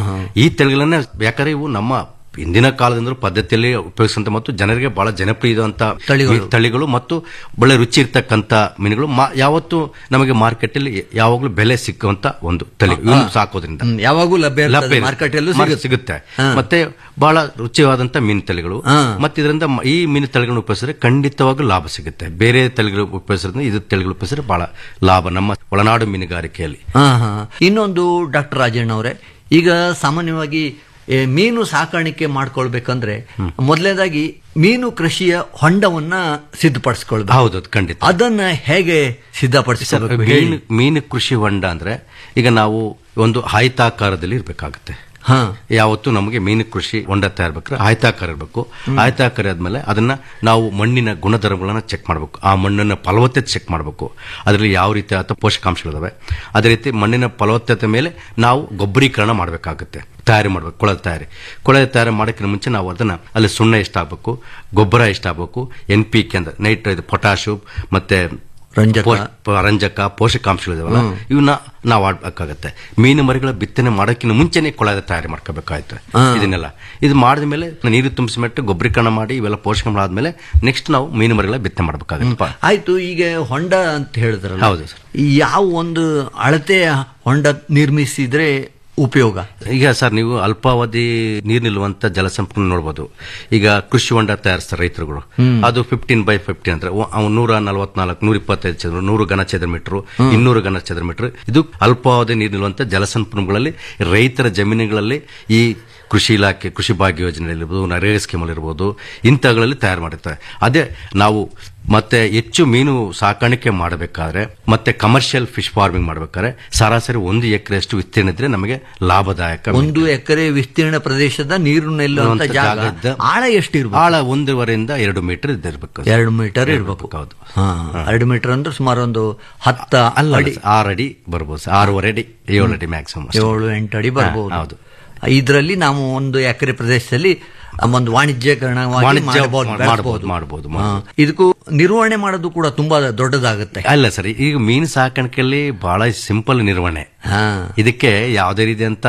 ಈ ತಳಿಗಳನ್ನ ಯಾಕಂದ್ರೆ ಇವು ನಮ್ಮ ಹಿಂದಿನ ಕಾಲದಿಂದ ಪದ್ಧತಿಯಲ್ಲಿ ಉಪಯೋಗಿಸುವಂತ ಮತ್ತು ಜನರಿಗೆ ಬಹಳ ಜನಪ್ರಿಯವಾದಂತ ತಳಿಗಳು. ಮೀ- ತಳಿಗಳು ಮತ್ತು ಒಳ್ಳೆ ರುಚಿ ಇರ್ತಕ್ಕಂಥ ಮೀನುಗಳು ಮಾ- ಯಾವತ್ತು ನಮಗೆ ಮಾರ್ಕೆಟ್ ಅಲ್ಲಿ ಯಾವಾಗಲೂ ಬೆಲೆ ಸಿಕ್ಕುವಂತ ಒಂದು ತಳಿ ಇವನ್ನು ಸಾಕೋದ್ರಿಂದ ಹ್ಮ್, ಯಾವಾಗೂ ಲಭ್ಯ ಇರ್ತದೆ. ಲಭ್ಯ ಇರುತ್ತೆ. ಮಾರ್ಕೆಟ್ ಅಲ್ಲೂ ಮಾರ್ಕೆಟ್ ಸಿಗುತ್ತೆ. ಸಿಗುತ್ತೆ ಹಾ. ಮತ್ತೆ ಬಹಳ ರುಚಿಯಾದಂತ ಮೀನು ತಳಿಗಳು ಹಾ. ಮತ್ತೆ ಇದರಿಂದ ಮ- ಈ ಮೀನು ತಳಿಗಳನ್ನು ಉಪಯೋಗಿಸಿದ್ರೆ ಖಂಡಿತವಾಗೂ ಲಾಭ ಸಿಗುತ್ತೆ ಬೇರೆ ತಳಿಗಳು ಉಪಯೋಗಿಸಿದ್ರೆ ಇದು ತಳಿಗಳು ಉಪಯೋಗಿಸಿದ್ರೆ ಬಹಳ ಲಾಭ ನಮ್ಮ ಒಳನಾಡು ಮೀನುಗಾರಿಕೆಯಲ್ಲಿ ಹಾ ಹಾ ಇನ್ನೊಂದು ಡಾಕ್ಟರ್ ರಾಜಣ್ಣ ಅವರೇ ಈಗ ಸಾಮಾನ್ಯವಾಗಿ ಏ, ಮೀನು ಸಾಕಾಣಿಕೆ ಮಾಡ್ಕೊಳ್ಬೇಕಂದ್ರೆ ಮೊದಲನೇದಾಗಿ ಮೀನು ಕೃಷಿಯ ಹೊಂಡವನ್ನ ಸಿದ್ಧಪಡಿಸ್ಕೊಳ್ಬೇಕು ಹೌದು ಖಂಡಿತ ಅದನ್ನ ಹೇಗೆ ಸಿದ್ಧಪಡಿಸ್ಕೊಳ್ಬೇಕು ಹೇಳಿ. ಮೀನು ಮೀನು ಕೃಷಿ ಹೊಂಡ ಅಂದ್ರೆ ಈಗ ನಾವು ಒಂದು ಆಯತಾಕಾರದಲ್ಲಿ ಇರಬೇಕಾಗುತ್ತೆ ಹಾ ಯಾವತ್ತು ನಮಗೆ ಮೀನು ಕೃಷಿ ಹೊಂಡ ತಯಾರಬೇಕಾದ್ರೆ ಆಯತಾಕಾರ ಇರಬೇಕು ಆಯತಾಕಾರ ಆದ್ಮೇಲೆ ಅದನ್ನ ನಾವು ಮಣ್ಣಿನ ಗುಣಧರ್ಮಗಳನ್ನ ಚೆಕ್ ಮಾಡಬೇಕು ಆ ಮಣ್ಣನ್ನ ಫಲವತ್ತತೆ ಚೆಕ್ ಮಾಡಬೇಕು ಅದರಲ್ಲಿ ಯಾವ ರೀತಿ ಆದ ಪೋಷಕಾಂಶಗಳಿದಾವೆ ಅದೇ ರೀತಿ ಮಣ್ಣಿನ ಫಲವತ್ತತೆ ಮೇಲೆ ನಾವು ಗೊಬ್ಬರೀಕರಣ ಮಾಡಬೇಕಾಗುತ್ತೆ ತಯಾರಿ ಮಾಡಬೇಕು ಕೊಳದ ತಯಾರಿ ಕೊಳದ ತಯಾರಿ ಮಾಡೋಕ್ಕಿಂತ ಮುಂಚೆ ನಾವು ಅದನ್ನ ಅಲ್ಲಿ ಸುಣ್ಣ ಎಷ್ಟಾಗಬೇಕು ಗೊಬ್ಬರ ಎಷ್ಟಾಗಬೇಕು ಎನ್ ಪಿ ಕೆ ಅಂದ್ರೆ ನೈಟ್ ಇದು ಪೊಟ್ಯಾಶು ಮತ್ತೆ ರಂಜಕ. ಪೋಷ್- ಪ- ರಂಜಕ ಪೋಷಕಾಂಶಗಳಿದಾವಲ್ಲ ಹ್ಮ್. ಇವನ್ನ ನಾವು ಆಡ್ಬೇಕಾಗತ್ತೆ ಮೀನು ಮರಿಗಳ ಬಿತ್ತನೆ ಮಾಡೋಕ್ಕಿಂತ ಮುಂಚೆನೆ ಕೊಳದ ತಯಾರಿ ಮಾಡ್ಕೋಬೇಕಾಯ್ತು ಹಾ. ಇದನ್ನೆಲ್ಲ ಇದು ಮಾಡಿದ ಮೇಲೆ ನೀರು ತುಂಬಿಸಿಬಿಟ್ಟು ಗೊಬ್ಬರೀಕರಣ ಮಾಡಿ ಇವೆಲ್ಲ ಪೋಷಕಾಂಶಗಳಾದ್ಮೇಲೆ ನೆಕ್ಸ್ಟ್ ನಾವು ಮೀನು ಮರಿಗಳ ಬಿತ್ತನೆ ಮಾಡ್ಬೇಕಾಗತ್ತೆ ಆಯ್ತು ಈಗ ಹೊಂಡ ಅಂತ ಹೇಳಿದ್ರಲ್ಲ ಹೌದು ಸರ್. ಯಾವ ಒಂದು ಅಳತೆಯ ಹೊಂಡ ನಿರ್ಮಿಸಿದ್ರೆ ಉಪಯೋಗ ಈಗ ಸರ್ ನೀವು ಅಲ್ಪಾವಧಿ ನೀರು ನಿಲ್ಲುವಂತ ಜಲಸಂಪನ್ಮೂಲ ನೋಡಬಹುದು ಈಗ ಕೃಷಿ ಹೊಂಡ ತಯಾರಿಸ್ತಾರೆ ರೈತರುಗಳು ಹ್ಮ್. ಅದು ಫಿಫ್ಟೀನ್ ಬೈ ಫಿಫ್ಟೀನ್ ಅಂದ್ರೆ ಅವ- ಅವ್ನು ನೂರ ನಲವತ್ನಾಲ್ಕು ನೂರ ಇಪ್ಪತ್ತೈದು ಚದರ ನೂರು ಘನ ಚದರ ಮೀಟರ್ ಹ್ಮ್. ಇನ್ನೂರು ಘನ ಚದರ ಮೀಟರ್ ಇದು ಅಲ್ಪಾವಧಿ ನೀರು ನಿಲ್ಲುವಂತ ಜಲಸಂಪನ್ಮೂಲಗಳಲ್ಲಿ ರೈತರ ಜಮೀನುಗಳಲ್ಲಿ ಈ ಕೃಷಿ ಇಲಾಖೆ ಕೃಷಿ ಭಾಗ್ಯ ಯೋಜನೆಯಲ್ಲಿರ್ಬೋದು ನರೇಗಾ ಸ್ಕೀಮಲ್ಲಿ ಇರ್ಬೋದು ಇಂಥವುಗಳಲ್ಲಿ ತಯಾರು ಮಾಡಿರ್ತಾರೆ ಅದೇ ನಾವು ಮತ್ತೆ ಹೆಚ್ಚು ಮೀನು ಸಾಕಾಣಿಕೆ ಮಾಡಬೇಕಾದ್ರೆ ಮತ್ತೆ ಕಮರ್ಷಿಯಲ್ ಫಿಶ್ ಫಾರ್ಮಿಂಗ್ ಮಾಡಬೇಕಾದ್ರೆ ಸರಾಸರಿ ಒಂದು ಎಕರೆಯಷ್ಟು ವಿಸ್ತೀರ್ಣ ಇದ್ರೆ ನಮಗೆ ಲಾಭದಾಯಕ ಒಂದು ಎಕರೆ ವಿಸ್ತೀರ್ಣ ಪ್ರದೇಶದ ನೀರು ನಿಲ್ಲುವಂತ ಇರುವಂತ ಜಾಗ ಜಾಗದ- ಆಳ ಎಷ್ಟಿರ್ಬೇಕು ಆಳ ಒಂದೂವರೆಯಿಂದ ಎರಡು ಮೀಟರ್ ಇದ್ದಿರ್ಬೇಕು ಎರಡು ಮೀಟರ್ ಇರ್ಬೇಕು ಹೌದು ಹಾ ಎರಡು ಮೀಟರ್ ಅಂದ್ರೆ ಸುಮಾರು ಒಂದು ಹತ್ತ ಅಲ್ಲ ಅಡಿ ಆರು ಅಡಿ ಬರ್ಬೋದು ಸರ್. ಆರೂವರೆ ಅಡಿ ಏಳು ಅಡಿ ಮ್ಯಾಕ್ಸಿಮಮ್ ಏಳು ಎಂಟು ಅಡಿ ಬರ್ಬೋದು ಹೌದು ಇದರಲ್ಲಿ ನಾವು ಒಂದು ಎಕರೆ ಪ್ರದೇಶದಲ್ಲಿ ಒಂದು ವಾಣಿಜ್ಯೀಕರಣವಾಗಿ ವಾಣಿಜ್ಯ ಮಾಡಬಹುದು, ಮಾಡ್- ಬೆಳೆಸ್ಬೋದು. ಮಾಡ್ಬೋದು, ಹಾ. ಇದಕ್ಕೂ ನಿರ್ವಹಣೆ ಮಾಡೋದು ಕೂಡ ತುಂಬಾ ದೊಡ್ಡದಾಗುತ್ತೆ ಅಲ್ಲ ಸರ್ ಈಗ ಮೀನು ಸಾಕಾಣಿಕೆಯಲ್ಲಿ ಬಹಳ ಸಿಂಪಲ್ ನಿರ್ವಹಣೆ ಇದಕ್ಕೆ ಯಾವುದೇ ರೀತಿಯಂತ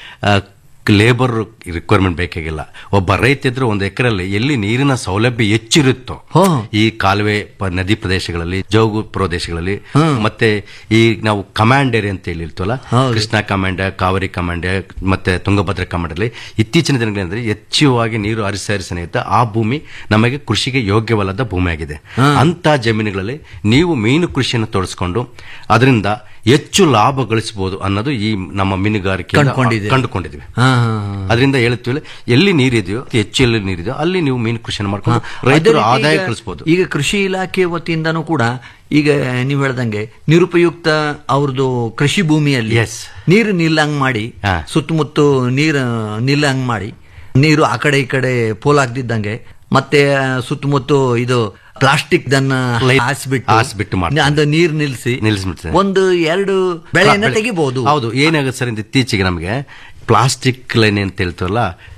ಲೇಬರ್ ರಿಕ್ವೈರ್ಮೆಂಟ್ ಬೇಕಾಗಿಲ್ಲ ಒಬ್ಬ ರೈತ ಇದ್ರೆ ಒಂದು ಎಕರೆಲ್ಲಿ ಎಲ್ಲಿ ನೀರಿನ ಸೌಲಭ್ಯ ಹೆಚ್ಚಿರುತ್ತೋ ಈ ಕಾಲುವೆ ಪ- ನದಿ ಪ್ರದೇಶಗಳಲ್ಲಿ ಜೋಗು ಪ್ರದೇಶಗಳಲ್ಲಿ ಮತ್ತೆ ಈ ನಾವು ಕಮಾಂಡ್ ಏರಿಯಾ ಅಂತ ಹೇಳಿರ್ತೀವಲ್ಲ ಕೃಷ್ಣ ಕಮಾಂಡ್ ಕಾವೇರಿ ಕಮಾಂಡ್ ಮತ್ತೆ ತುಂಗಭದ್ರಾ ಕಮಾಂಡ್ ಅಲ್ಲಿ ಇತ್ತೀಚಿನ ದಿನಗಳಲ್ಲಿ ಹೆಚ್ಚುವಾಗಿ ನೀರು ಹರಿಸಿ ಹರಿಸಿ ಇರುತ್ತೆ ಆ ಭೂಮಿ ನಮಗೆ ಕೃಷಿಗೆ ಯೋಗ್ಯವಲ್ಲದ ಭೂಮಿ ಆಗಿದೆ ಅಂತ ಜಮೀನುಗಳಲ್ಲಿ ನೀವು ಮೀನು ಕೃಷಿಯನ್ನು ತೊಡಸ್ಕೊಂಡು ಅದರಿಂದ ಹೆಚ್ಚು ಲಾಭ ಗಳಿಸಬಹುದು ಅನ್ನೋದು ಈ ನಮ್ಮ ಮೀನುಗಾರಿಕೆ ಕಂಡ್ಕೊಂಡಿದೆ. ಕಂಡುಕೊಂಡಿದ್ದೀವಿ ಹಾ, ಹಾ, ಹಾ. ಅದರಿಂದ ಹೇಳ್ತೀವಿ ಎಲ್ಲಿ ನೀರಿದೆಯೋ ಹೆಚ್ಚು ಎಲ್ಲಿ ನೀರಿದೆಯೋ ಅಲ್ಲಿ ನೀವು ಮೀನು ಕೃಷಿಯನ್ನು ಮಾಡ್ಕೊಂಡು ಅದೇ ರೈತರು ರೀತಿ ಆದಾಯ ಈಗ- ಗಳಿಸಬಹುದು ಈಗ ಕೃಷಿ ಇಲಾಖೆ ವತಿಯಿಂದನೂ ಕೂಡ ಈಗ ನೀವು ಹೇಳ್ದಂಗೆ ನಿರುಪಯುಕ್ತ ಅವ್ರದ್ದು ಕೃಷಿ ಭೂಮಿಯಲ್ಲಿ ನೀರು ನಿಲ್ಲಂಗ್ ಮಾಡಿ ಸುತ್ತಮುತ್ತ ನೀರು ನಿಲ್ಲಂಗ್ ಮಾಡಿ ನೀರು ಆ ಕಡೆ ಈ ಕಡೆ ಪೋಲಾಗ್ದಿದ್ದಂಗೆ ಮತ್ತೆ ಸುತ್ತಮುತ್ತ ಇದು ಪ್ಲಾಸ್ಟಿಕ್ ದನ್ನ Light ಹಾಸ್ಬಿಟ್ಟು ಹಾಸ್ಬಿಟ್ಟು ಮಾಡ್ತಾರೆ. ಅಂದ್ರೆ ನೀರು ನಿಲ್ಲಿಸಿ ನಿಲ್ಲಿಸ್ಬಿಡ್ತಾರೆ. ಒಂದು ಎರಡು ಬೆಳೆಯನ್ನ ಬೆಳೆ- ತೆಗಿಬಹುದು ಹೌದು ಏನಾಗುತ್ತೆ ಸರ್ ಇಂದ ಇತ್ತೀಚೆಗೆ ನಮಗೆ ಪ್ಲಾಸ್ಟಿಕ್ ಲೈನ್ ಅಂತ ಹೇಳ್ತೀವಲ್ಲ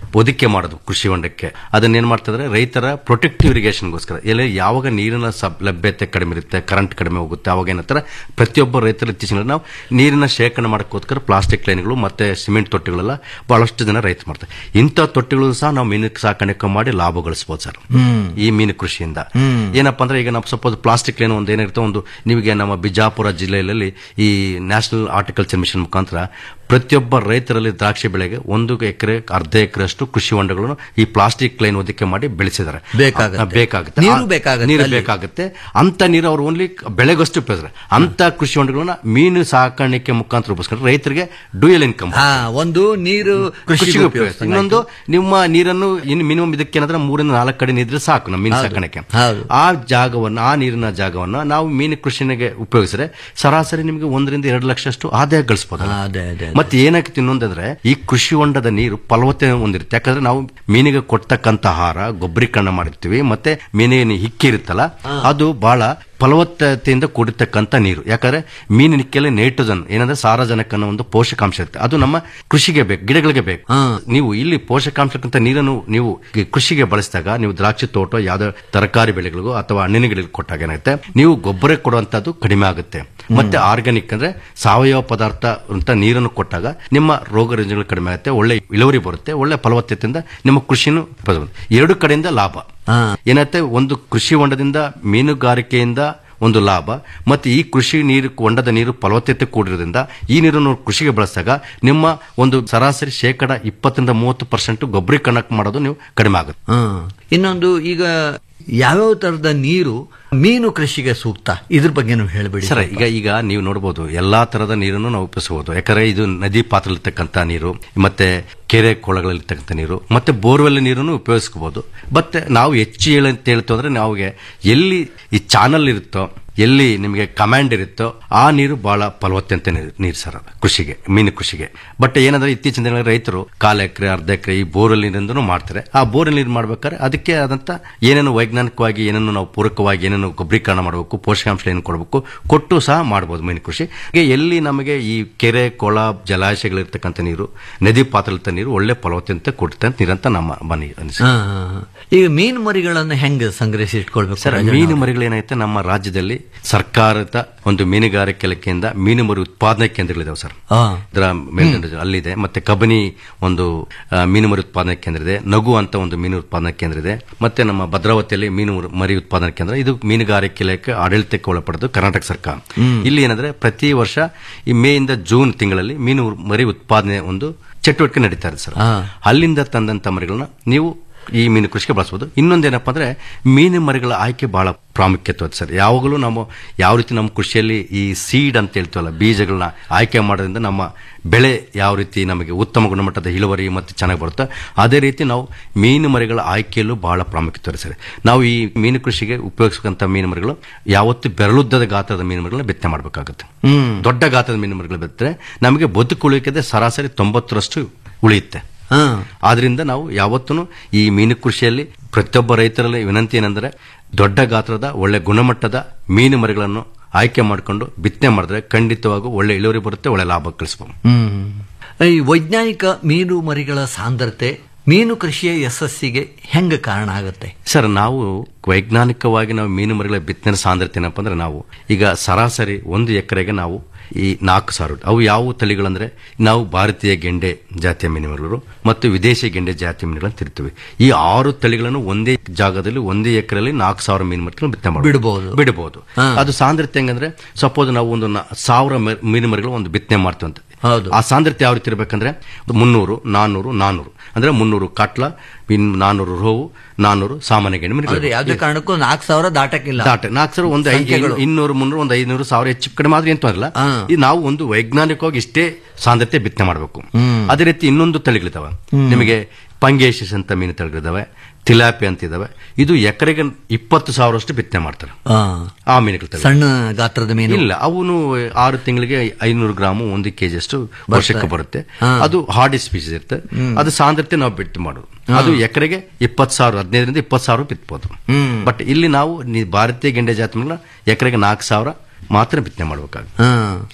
ಒದಿಕೆ ಮಾಡೋದು ಕೃಷಿ ಹೊಂಡಕ್ಕೆ ಅದನ್ನ ಏನ್ ಮಾಡ್ತಿದ್ರೆ ರೈತರ ಪ್ರೊಟೆಕ್ಟಿವ್ ಇರಿಗೇಷನ್ಗೋಸ್ಕರ ಎಲ್ಲ ಯಾವಾಗ ನೀರಿನ ಸಬ್ ಲಭ್ಯತೆ ಕಡಿಮೆ ಇರುತ್ತೆ ಕರೆಂಟ್ ಕಡಿಮೆ ಹೋಗುತ್ತೆ ಅವಾಗ ಏನಂತಾರೆ ಪ್ರತಿಯೊಬ್ಬ ರೈತರ ಇತ್ತೀಚಿನ ನಾವು ನೀರಿನ ಶೇಖರಣೆ ಮಾಡೋಕ್ಕೋಸ್ಕರ ಪ್ಲಾಸ್ಟಿಕ್ ಲೈನ್ಗಳು ಮತ್ತೆ ಸಿಮೆಂಟ್ ತೊಟ್ಟಿಗಳೆಲ್ಲ ಬಹಳಷ್ಟು ಜನ ರೈತ ಮಾಡ್ತಾರೆ ಇಂಥ ತೊಟ್ಟಿಗಳು ಸಹ ನಾವು ಮೀನು ಸಾಕಾಣಿಕೆ ಮಾಡಿ ಲಾಭ ಗಳಿಸಬಹುದು ಸರ್ ಹ್ಮ್. ಈ ಮೀನು ಕೃಷಿಯಿಂದ ಹ್ಮ್. ಏನಪ್ಪಾ ಅಂದ್ರೆ ಈಗ ನಾವು ಸಪೋಸ್ ಪ್ಲಾಸ್ಟಿಕ್ ಲೈನ್ ಒಂದು ಏನಿರುತ್ತೆ ಒಂದು ನಿಮಗೆ ನಮ್ಮ ಬಿಜಾಪುರ ಜಿಲ್ಲೆಯಲ್ಲಿ ಈ ನ್ಯಾಷನಲ್ ಹಾರ್ಟಿಕಲ್ಚರ್ ಮಿಷನ್ ಮುಖಾಂತರ ಪ್ರತಿಯೊಬ್ಬ ರೈತರಲ್ಲಿ ದ್ರಾಕ್ಷಿ ಬೆಳೆಗೆ ಒಂದು ಎಕರೆ ಅರ್ಧ ಎಕರೆ ಅಷ್ಟು ಕೃಷಿ ಹೊಂಡಗಳನ್ನು ಈ ಪ್ಲಾಸ್ಟಿಕ್ ಲೈನ್ ಒದಕ್ಕೆ ಮಾಡಿ ಬೆಳೆಸಿದ್ದಾರೆ ಬೇಕಾಗತ್ತೆ. ಆ, ಬೇಕಾಗುತ್ತೆ ನೀರು ಆ, ಬೇಕಾಗತ್ತೆ ನೀರು ಅಲ್ಲಿ. ಬೇಕಾಗುತ್ತೆ ಅಂತ ನೀರು ಅವರು ಓನ್ಲಿ ಬೆಳೆಗಷ್ಟು ಉಪಯೋಗಿಸ್ತಾರೆ ಅಂತ ಕೃಷಿ ಹೊಂಡಗಳನ್ನ ಮೀನು ಸಾಕಾಣಿಕೆ ಮುಖಾಂತರ ಉಪಯೋಗಿಸ್ಕೊಂಡ್ರೆ ರೈತರಿಗೆ ಡ್ಯೂಯಲ್ ಇನ್ಕಮ್ ಹಾ ಒಂದು ನೀರು ಕೃಷಿಗೆ ಕೃಷಿಗೆ ಉಪಯೋಗಿಸ್ತಾರೆ ಇನ್ನೊಂದು ನಿಮ್ಮ ನೀರನ್ನು ಇನ್ನು ಮಿನಿಮಮ್ ಇದಕ್ಕೆ ಏನಂದ್ರೆ ಮೂರಿಂದ ನಾಲ್ಕು ಕಡೆ ನೀರಿದ್ರೆ ಸಾಕು ನಮ್ಮ ಮೀನು ಹೌದು. ಸಾಕಾಣಿಕೆ ಹೌದು. ಆ ಜಾಗವನ್ನು ಆ ನೀರಿನ ಜಾಗವನ್ನು ನಾವು ಮೀನು ಕೃಷಿಗೆ ಉಪಯೋಗಿಸಿದ್ರೆ ಸರಾಸರಿ ನಿಮಗೆ ಒಂದರಿಂದ ಎರಡು ಲಕ್ಷ ಅಷ್ಟು ಆದಾಯ ಗಳಿಸಬಹುದು ಅದೇ ಅದೇ ಮತ್ತೆ ಏನಾಗ್ತಿ ಇನ್ನೊಂದಂದ್ರೆ ಈ ಕೃಷಿ ಹೊಂಡದ ನೀರು ಫಲವತ್ತೆ ಹೊಂದಿರುತ್ತೆ ಯಾಕಂದ್ರೆ ನಾವು ಮೀನಿಗೆ ಕೊಡ್ತಕ್ಕಂತ ಆಹಾರ ಗೊಬ್ಬರೀಕರಣ ಮಾಡಿರ್ತೀವಿ ಮತ್ತೆ ಮೀನಿನ ಹಿಕ್ಕಿ ಇರುತ್ತಲ್ಲ ಅದು ಬಹಳ ಫಲವತ್ತತೆಯಿಂದ ಕೂಡಿರ್ತಕ್ಕಂಥ ನೀರು ಯಾಕಂದ್ರೆ ಮೀನಿನಕ್ಕೆಲ್ಲ ನೈಟ್ರೋಜನ್ ಏನಂದ್ರೆ ಸಾರಜನಕ ಅನ್ನೋ ಒಂದು ಪೋಷಕಾಂಶ ಇರುತ್ತೆ ಅದು ನಮ್ಮ ಕೃಷಿಗೆ ಬೇಕು ಗಿಡಗಳಿಗೆ ಬೇಕು ನೀವು ಇಲ್ಲಿ ಪೋಷಕಾಂಶಕ್ಕಂತ ನೀರನ್ನು ನೀವು ಈ ಕೃಷಿಗೆ ಬಳಸಿದಾಗ ನೀವು ದ್ರಾಕ್ಷಿ ತೋಟ ಯಾವ್ದೋ ತರಕಾರಿ ಬೆಳೆಗಳಿಗೂ ಅಥವಾ ಹಣ್ಣಿನ ಗಿಡಗಳಿಗೆ ಕೊಟ್ಟಾಗ ಏನಾಗುತ್ತೆ ನೀವು ಗೊಬ್ಬರ ಕೊಡುವಂತದ್ದು ಕಡಿಮೆ ಆಗುತ್ತೆ ಮತ್ತೆ ಆರ್ಗಾನಿಕ್ ಅಂದ್ರೆ ಸಾವಯವ ಪದಾರ್ಥ ಅಂತ ನೀರನ್ನು ಕೊಟ್ಟಾಗ ನಿಮ್ಮ ರೋಗ ರುಜಿನಗಳು ಕಡಿಮೆ ಆಗುತ್ತೆ ಒಳ್ಳೆ ಇಳುವರಿ ಬರುತ್ತೆ ಒಳ್ಳೆ ಫಲವತ್ತತೆಯಿಂದ ನಿಮ್ಮ ಕೃಷಿನೂ ಬರುತ್ತೆ. ಎರಡು ಕಡೆಯಿಂದ ಲಾಭ ಏನಾಗುತ್ತೆ ಒಂದು ಕೃಷಿ ಹೊಂಡದಿಂದ ಮೀನುಗಾರಿಕೆಯಿಂದ ಒಂದು ಲಾಭ ಮತ್ತೆ ಈ ಕೃಷಿ ನೀರು ಹೊಂಡದ ನೀರು ಫಲವತ್ತತೆ ಕೂಡಿರೋದ್ರಿಂದ ಈ ನೀರನ್ನು ಕೃಷಿಗೆ ಬಳಸಿದಾಗ ನಿಮ್ಮ ಒಂದು ಸರಾಸರಿ ಶೇಕಡ ಇಪ್ಪತ್ತರಿಂದ ಮೂವತ್ತು ಪರ್ಸೆಂಟ್ ಗೊಬ್ಬರೀಕರಣ ಮಾಡೋದು ನೀವು ಕಡಿಮೆ ಆಗುತ್ತೆ ಹ್ಮ್. ಇನ್ನೊಂದು ಈಗ ಯಾವ್ಯಾವ ತರದ ನೀರು ಮೀನು ಕೃಷಿಗೆ ಸೂಕ್ತ ಇದ್ರ ಬಗ್ಗೆನೂ ಹೇಳ್ಬಿಡಿ ಸರ್ ಈಗ ಈಗ ನೀವು ನೋಡಬಹುದು ಎಲ್ಲಾ ತರದ ನೀರನ್ನು ನಾವು ಉಪಯೋಗಿಸಬಹುದು ಯಾಕಂದ್ರೆ ಇದು ನದಿ ಪಾತ್ರದಲ್ಲಿರ್ತಕ್ಕಂಥ ನೀರು ಮತ್ತೆ ಕೆರೆ ಕೊಳಗಳಲ್ಲಿರ್ತಕ್ಕಂಥ ನೀರು ಮತ್ತೆ ಬೋರ್ವೆಲ್ ನೀರನ್ನು ಉಪಯೋಗಿಸಬಹುದು ಮತ್ತೆ ನಾವು ಹೆಚ್ಚು ಹೇಳಿ ಅಂತ ಹೇಳ್ತು ಅಂದ್ರೆ ನಾವಿಗೆ ಎಲ್ಲಿ ಈ ಚಾನಲ್ ಇರುತ್ತೋ ಎಲ್ಲಿ ನಿಮಗೆ ಕಮಾಂಡ್ ಇರುತ್ತೋ ಆ ನೀರು ಬಹಳ ಫಲವತ್ತಂತೆ ನೀರು ಸರ್ ಅದು ಕೃಷಿಗೆ ಮೀನು ಕೃಷಿಗೆ ಬಟ್ ಏನಂದ್ರೆ ಇತ್ತೀಚಿನ ದಿನಗಳಲ್ಲಿ ರೈತರು ಕಾಲ ಎಕರೆ ಅರ್ಧ ಎಕರೆ ಈ ಬೋರ್ವೆಲ್ ನೀರಿಂದನೂ ಮಾಡ್ತಾರೆ ಆ ಬೋರ್ವೆಲ್ ನೀರು ಮಾಡ್ಬೇಕಾದ್ರೆ ಅದಕ್ಕೆ ಆದಂತ ಏನೇನು ವೈಜ್ಞಾನಿಕವಾಗಿ ಏನೇನು ನಾವು ಪೂರಕವಾಗಿ ಏನೇನು ಗೊಬ್ಬರೀಕರಣ ಮಾಡಬೇಕು ಪೋಷಕಾಂಶ ಏನು ಕೊಡಬೇಕು ಕೊಟ್ಟು ಸಹ ಮಾಡಬಹುದು ಮೀನು ಕೃಷಿ ಹೀಗೆ ಎಲ್ಲಿ ನಮಗೆ ಈ ಕೆರೆ ಕೊಳ ಜಲಾಶಯಗಳಿರ್ತಕ್ಕಂಥ ನೀರು ನದಿ ಪಾತ್ರಲಿತ ನೀರು ಒಳ್ಳೆ ಫಲವತ್ತತೆ ಕೊಡುತ್ತೆ ಅಂತ ನೀರಂತ ನಮ್ಮ ಮನೆ ಅನಿಸಿಕೆ ಹಾ, ಹಾ, ಹಾ. ಈಗ ಮೀನು ಮರಿಗಳನ್ನ ಹೆಂಗ್ ಸಂಗ್ರಹಿಸಿ ಇಟ್ಕೊಳ್ಬೇಕು ಸರ್ ರಾಜಣ್ಣ ಮೀನು ಅವ್ರೆ? ಮರಿಗಳೇನೈತೆ ನಮ್ಮ ರಾಜ್ಯದಲ್ಲಿ ಸರ್ಕಾರದ ಒಂದು ಮೀನುಗಾರಿಕೆ ಇಲಾಖೆಯಿಂದ ಮೀನು ಮರಿ ಉತ್ಪಾದನಾ ಕೇಂದ್ರಗಳಿದಾವೆ ಸರ್ ಹಾ. ಇದರ ಮೇಲ್ಗಡೆ ಅಲ್ಲಿದೆ ಮತ್ತೆ ಕಬನಿ ಒಂದು ಆ, ಮೀನು ಮರಿ ಉತ್ಪಾದನಾ ಕೇಂದ್ರ ಇದೆ ನಗು ಅಂತ ಒಂದು ಮೀನು ಉತ್ಪಾದನಾ ಕೇಂದ್ರ ಇದೆ ಮತ್ತೆ ನಮ್ಮ ಭದ್ರಾವತಿಯಲ್ಲಿ ಮೀನು ಮರಿ ಉತ್ಪಾದನಾ ಕೇಂದ್ರ ಇದು ಮೀನುಗಾರಿಕೆ ಇಲಾಖೆ ಆಡಳಿತಕ್ಕೆ ಒಳಪಡೋದು ಕರ್ನಾಟಕ ಸರ್ಕಾರ ಹ್ಮ್. ಇಲ್ಲಿ ಏನಂದ್ರೆ ಪ್ರತಿ ವರ್ಷ ಈ ಮೇ ಇಂದ ಜೂನ್ ತಿಂಗಳಲ್ಲಿ ಮೀನು ಮರಿ ಉತ್ಪಾದನೆ ಒಂದು ಚಟುವಟಿಕೆ ನಡೀತಾ ಇದೆ ಸರ್ ಹಾ. ಅಲ್ಲಿಂದ ತಂದಂತ ಮರಿಗಳನ್ನ ನೀವು ಈ ಮೀನು ಕೃಷಿಗೆ ಬಳಸಬಹುದು ಇನ್ನೊಂದೇನಪ್ಪ ಅಂದ್ರೆ ಮೀನು ಮರಿಗಳ ಆಯ್ಕೆ ಬಹಳ ಪ್ರಾಮುಖ್ಯತೆ ಇದೆ ಸರ್ ಯಾವಾಗಲೂ ನಾವು ಯಾವ ರೀತಿ ನಮ್ಮ ಕೃಷಿಯಲ್ಲಿ ಈ ಸೀಡ್ ಅಂತ ಹೇಳ್ತೀವಲ್ಲ ಬೀಜಗಳನ್ನ ಆಯ್ಕೆ ಮಾಡೋದ್ರಿಂದ ನಮ್ಮ ಬೆಳೆ ಯಾವ ರೀತಿ ನಮಗೆ ಉತ್ತಮ ಗುಣಮಟ್ಟದ ಇಳುವರಿ ಮತ್ತು ಚೆನ್ನಾಗಿ ಬರುತ್ತೆ ಅದೇ ರೀತಿ ನಾವು ಮೀನು ಮರಿಗಳ ಆಯ್ಕೆಯಲ್ಲೂ ಬಹಳ ಪ್ರಾಮುಖ್ಯತೆ ಇದೆ ಸರ್ ನಾವು ಈ ಮೀನು ಕೃಷಿಗೆ ಉಪಯೋಗಿಸುವಂತ ಮೀನು ಮರಿಗಳು ಯಾವತ್ತು ಬೆರಳುದ್ದದ ಗಾತ್ರದ ಮೀನು ಮರಿಗಳನ್ನ ಬಿತ್ತನೆ ಮಾಡಬೇಕಾಗುತ್ತೆ ಹ್ಮ್. ದೊಡ್ಡ ಗಾತ್ರದ ಮೀನು ಮರಿಗಳು ಬಿತ್ತರೆ ನಮಗೆ ಬದುಕುಳಿಕೆ ಸರಾಸರಿ ತೊಂಬತ್ತರಷ್ಟು ಉಳಿಯುತ್ತೆ ಹಾ. ಆದ್ರಿಂದ ನಾವು ಯಾವತ್ತೂ ಈ ಮೀನು ಕೃಷಿಯಲ್ಲಿ ಪ್ರತಿಯೊಬ್ಬ ರೈತರಲ್ಲಿ ವಿನಂತಿ ಏನಂದ್ರೆ ದೊಡ್ಡ ಗಾತ್ರದ ಒಳ್ಳೆ ಗುಣಮಟ್ಟದ ಮೀನು ಮರಿಗಳನ್ನು ಆಯ್ಕೆ ಮಾಡಿಕೊಂಡು ಬಿತ್ತನೆ ಮಾಡಿದ್ರೆ ಖಂಡಿತವಾಗೂ ಒಳ್ಳೆ ಇಳುವರಿ ಬರುತ್ತೆ ಒಳ್ಳೆ ಲಾಭ ಗಳಿಸಬಹುದು ಹ್ಮ್ ಈ ವೈಜ್ಞಾನಿಕ ಮೀನು ಮರಿಗಳ ಸಾಂದ್ರತೆ ಮೀನು ಕೃಷಿಯ ಯಶಸ್ಸಿಗೆ ಹೆಂಗ ಕಾರಣ ಆಗುತ್ತೆ ಸರ್ ನಾವು ವೈಜ್ಞಾನಿಕವಾಗಿ ನಾವು ಮೀನು ಮರಿಗಳ ಬಿತ್ತನೆ ಸಾಂದ್ರತೆ ಏನಪ್ಪ ಅಂದ್ರೆ ನಾವು ಈಗ ಸರಾಸರಿ ಒಂದು ಎಕರೆಗೆ ನಾವು ಈ ನಾಲ್ಕು ಸಾವಿರ ಅವು ಯಾವ ತಳಿಗಳಂದ್ರೆ ನಾವು ಭಾರತೀಯ ಗೆಂಡೆ ಜಾತಿಯ ಮೀನುಮರಿಗಳು ಮತ್ತು ವಿದೇಶಿ ಗೆಂಡೆ ಜಾತಿಯ ಮೀನುಗಳನ್ನು ತಿರ್ತೀವಿ ಈ ಆರು ತಳಿಗಳನ್ನು ಒಂದೇ ಜಾಗದಲ್ಲಿ ಒಂದೇ ಎಕರೆಯಲ್ಲಿ ನಾಲ್ಕು ಸಾವಿರ ಮೀನು ಮರಿಗಳನ್ನು ಬಿತ್ತನೆ ಮಾಡಬಹುದು ಬಿಡಬಹುದು. ಬಿಡಬಹುದು ಹಾ. ಅದು ಸಾಂದ್ರತೆ ಹೆಂಗಂದ್ರೆ ಸಪೋಸ್ ನಾವು ಒಂದು ನ- ಸಾವಿರ ಮೆ- ಮೀನು ಮರಿಗಳು ಒಂದು ಬಿತ್ತನೆ ಮಾಡ್ತೀವಿ ಅಂತ ಹೌದು. ಆ ಸಾಂದ್ರತೆ ಯಾವ ರೀತಿ ಇರಬೇಕಂದ್ರೆ ಮುನ್ನೂರು ನಾನ್ನೂರು ನಾನ್ನೂರು ಅಂದ್ರೆ ಮುನ್ನೂರು ಕಾಟ್ಲ ಇನ್ ನಾನ್ನೂರು ರೋವು ನಾನ್ನೂರು ಸಾಮಾನ್ಯ ಗೆಂಡೆ ಅಂದ್ರೆ ಮರಿಗಳು ಯಾವುದೇ ಕಾರಣಕ್ಕೂ ನಾಲ್ಕು ಸಾವಿರ ದಾಟಕ್ಕಿಲ್ಲ ದಾಟ ನಾಲ್ಕು ಸಾವಿರ ಒಂದು ಐದು ಸಂಖ್ಯೆಗಳು. ಇನ್ನೂರು ಮುನ್ನೂರು ಒಂದು ಐನೂರು ಸಾವಿರ ಹೆಚ್ಚು ಕಡಿಮೆ ಆದ್ರೆ ಏನು ತೊಂದಿಲ್ಲ ಇದು ನಾವು ಒಂದು ವೈಜ್ಞಾನಿಕವಾಗಿ ಇಷ್ಟೇ ಸಾಂದ್ರತೆ ಬಿತ್ತನೆ ಮಾಡಬೇಕು ಹ್ಮ್. ಅದೇ ರೀತಿ ಇನ್ನೊಂದು ತಳಿಗಳಿದಾವೆ ಹ್ಮ್. ನಿಮಗೆ ಪಂಗೇಶಸ್ ಅಂತ ಮೀನು ತಳಿಗಳಿದಾವೆ ತಿಲಾಪಿ ಅಂತ ಇದಾವೆ ಇದು ಎಕರೆಗೆ ಇಪ್ಪತ್ತು ಸಾವಿರಷ್ಟು ಬಿತ್ತನೆ ಮಾಡ್ತಾರೆ ಆ. ಆ ಮೀನುಗಳ ತಳಿ ಸಣ್ಣ ಗಾತ್ರದ ಮೀನು ಇಲ್ಲ ಅವನು ಆರು ತಿಂಗಳಿಗೆ ಐನೂರು ಗ್ರಾಮ್ ಒಂದು ಕೆಜಿ ಅಷ್ಟು ವರ್ಷಕ್ಕೆ ಬರುತ್ತೆ ಹಾ. ಅದು ಹಾರ್ಡಿ ಸ್ಪೀಸೀಸ್ ಇರುತ್ತೆ ಹ್ಮ್. ಅದು ಸಾಂದ್ರತೆ ನಾವು ಬಿಟ್ಟು ಮಾಡೋದು ಹಾ. ಅದು ಎಕರೆಗೆ ಇಪ್ಪತ್ತು ಸಾವಿರ ಹದಿನೈದರಿಂದ ಇಪ್ಪತ್ತು ಸಾವಿರ ಬಿತ್ತಬಹುದು ಹ್ಮ್. ಬಟ್ ಇಲ್ಲಿ ನಾವು ನೀ- ಭಾರತೀಯ ಗೆಂಡೆ ಜಾತಿ ಮೀನುಗಳ ಎಕರೆಗೆ ನಾಲ್ಕು ಸಾವಿರ ಮಾತ್ರ ಬಿತ್ತನೆ ಮಾಡಬೇಕಾಗುತ್ತೆ ಹಾ.